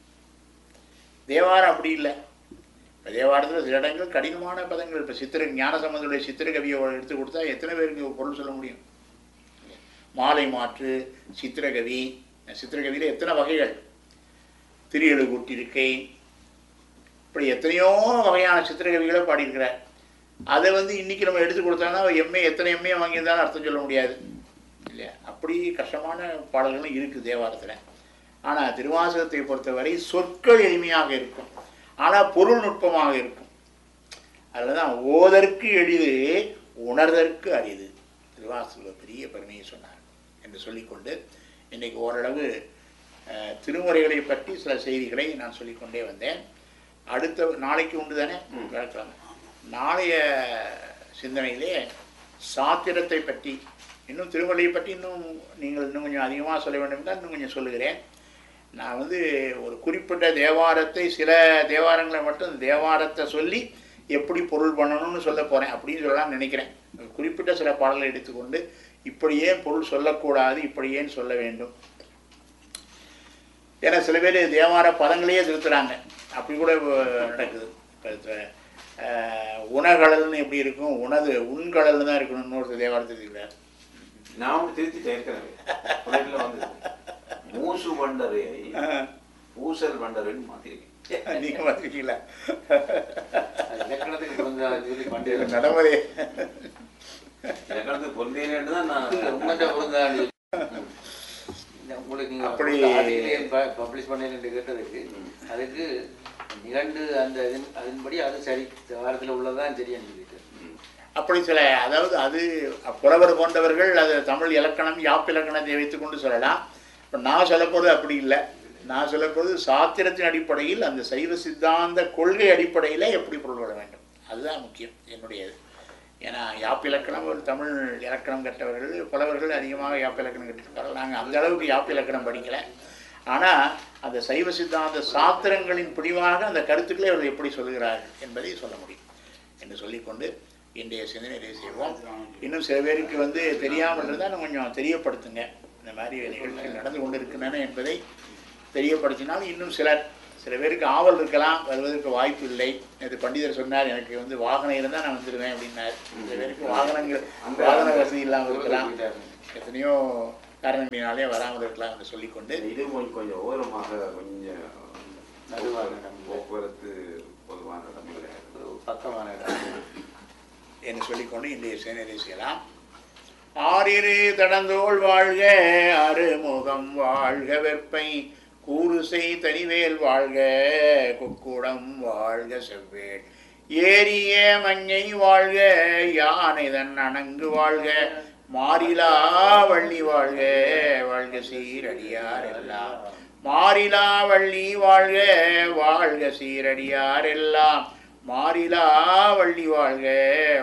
தேவாரம் அப்படி இல்லை இப்போ தேவாரத்தில் சில இடங்கள் கடினமான பதங்கள் இப்போ சித்திர ஞானசம்பந்தனுடைய சித்திரகவியை எடுத்து கொடுத்தா எத்தனை பேருக்கு பொருள் சொல்ல முடியும் மாலை மாற்று சித்திரகவி சித்திரகவியில் எத்தனை வகைகள் திரியெழுகூட்டிருக்கை இப்படி எத்தனையோ வகையான சித்திரகவிகளை பாடியிருக்கிறார் அதை வந்து இன்னைக்கு நம்ம எடுத்து கொடுத்தோம்னா எம்ஏ எத்தனை எம்ஏ வாங்கியிருந்தாலும் அர்த்தம் சொல்ல முடியாது இல்லையா அப்படி கஷ்டமான பாடல்களும் இருக்குது தேவாரத்தில் ஆனால் திருவாசகத்தை பொறுத்தவரை சொற்கள் எளிமையாக இருக்கும் ஆனால் பொருள் நுட்பமாக இருக்கும் அதில் தான் ஓதற்கு எளிது உணர்தற்கு அரிது திருவாசக பெரிய பெருமையை சொன்னார் என்று சொல்லிக்கொண்டு இன்னைக்கு ஓரளவு அஹ், திருமுறைகளை பற்றி சில செய்திகளை நான் சொல்லிக்கொண்டே வந்தேன் அடுத்த நாளைக்கு உண்டு தானே விளக்கலாம் நாளைய சிந்தனையிலே சாத்திரத்தை பற்றி இன்னும் திருமலையை பற்றி இன்னும் நீங்கள் இன்னும் கொஞ்சம் அதிகமாக சொல்ல வேண்டும் என்றால் இன்னும் கொஞ்சம் சொல்லுகிறேன் நான் வந்து ஒரு குறிப்பிட்ட தேவாரத்தை சில தேவாரங்களை மட்டும் இந்த தேவாரத்தை சொல்லி எப்படி பொருள் பண்ணணும்னு சொல்ல போகிறேன் அப்படின்னு சொல்லலாம்னு நினைக்கிறேன் ஒரு குறிப்பிட்ட சில பாடல்களை எடுத்துக்கொண்டு இப்படி ஏன் பொருள் சொல்லக்கூடாது இப்படி ஏன் சொல்ல வேண்டும் ஏன்னா சில பேர் தேவார பதங்களையே திருத்துறாங்க அப்படி கூட இப்போ நடக்குது இப்போ உணகடல்னு எப்படி இருக்கும் உணது உண்கடல் தான் இருக்கணும் இன்னொருத்தர் தேவாரத்தை திருக்கிறார் நான் ஒன்று திருத்திட்டேன் ஏற்கனவே புலட்டில் வந்து மூசு பண்டரை பூசல் பண்டரைன்னு மாற்றிருக்கேன் நீங்கள் பார்த்துருக்கீங்களா அது இலக்கணத்துக்கு பிறந்த சொல்லி பண்டைய நடைமுறை எனக்கு பொருந்தேன்னு தான் நான் உங்கள்கிட்ட பிறந்தான்னு சொல்லி. இந்த உங்களுக்கு நீங்க அப்படி- ஆர்டிகலையும் பப்ளிஷ் பண்ணேன்னு கேட்டதுக்கு அதுக்கு நிகண்டு அந்த இதன் அதன்படி அது சரி வாரத்தில் உள்ளதான் சரியான்னு சொல்லிட்டு அப்படி சில அதாவது அது புலவர் போன்றவர்கள் அது தமிழ் இலக்கணம் யாப்பு இலக்கணத்தை வைத்துக்கொண்டு சொல்லலாம் இப்போ நான் சொல்லப்போகிறது அப்படி இல்லை நான் சொல்லப்போகிறது சாத்திரத்தின் அடிப்படையில் அந்த சைவ சித்தாந்த கொள்கை அடிப்படையில் எப்படி பொருள் கொள்ள வேண்டும் அதுதான் முக்கியம் என்னுடையது ஏன்னா யாப்பு இலக்கணம் ஒரு தமிழ் இலக்கணம் கற்றவர்கள் புலவர்கள் அதிகமாக யாப்பு இலக்கணம் கற்றிருக்கார்கள் நாங்கள் அந்த அளவுக்கு யாப்பு இலக்கணம் படிக்கலை ஆனால் அந்த சைவ சித்தாந்த சாத்திரங்களின் பிடிவாக அந்த கருத்துக்களை அவர்கள் எப்படி சொல்கிறார்கள் என்பதை சொல்ல முடியும் என்று சொல்லிக்கொண்டு இன்றைய சிந்தனையை செய்வோம் இன்னும் சில பேருக்கு வந்து தெரியாமல் இருந்தால் இன்னும் கொஞ்சம் தெரியப்படுத்துங்க இந்த மாதிரி நிகழ்ச்சிகள் நடந்து கொண்டு இருக்கின்றன என்பதை தெரியப்படுத்தினால் இன்னும் சிலர் சில பேருக்கு ஆவல் இருக்கலாம் வருவதற்கு வாய்ப்பு இல்லை நேற்று பண்டிதர் சொன்னார் எனக்கு வந்து வாகனம் இருந்தால் நான் வந்துடுவேன் அப்படின்னார் சில பேருக்கு வாகனங்கள் அந்த- வாகன வசதி இல்லாமல் இருக்கலாம் போயிட்டாரு. எத்தனையோ காரணங்களினாலே வராமல் இருக்கலாம் என்று சொல்லிக்கொண்டு இது கொஞ்சம் கொஞ்சம் ஓரமாக கொஞ்சம் நடுவான இடம். போக்குவரத்து பொதுவான இடம் இல்லை ஒரு பக்கமான இடம் என்று சொல்லிக்கொண்டு இன்றைய சேனலை செய்யலாம் ஆறிரு தடந்தோள் வாழ்க அருமுகம் வாழ்க வெற்பை கூறுசை தனிவேல் வாழ்க குக்குடம் வாழ்க செவ்வேல் ஏரிய மஞ்சை வாழ்க யானைதன் அணங்கு வாழ்க மாறிலா வள்ளி வாழ்க வாழ்க சீரடியார் எல்லாம் மாறிலா வள்ளி வாழ்க வாழ்க சீரடியார் எல்லாம் மாறிலா வள்ளி வாழ்க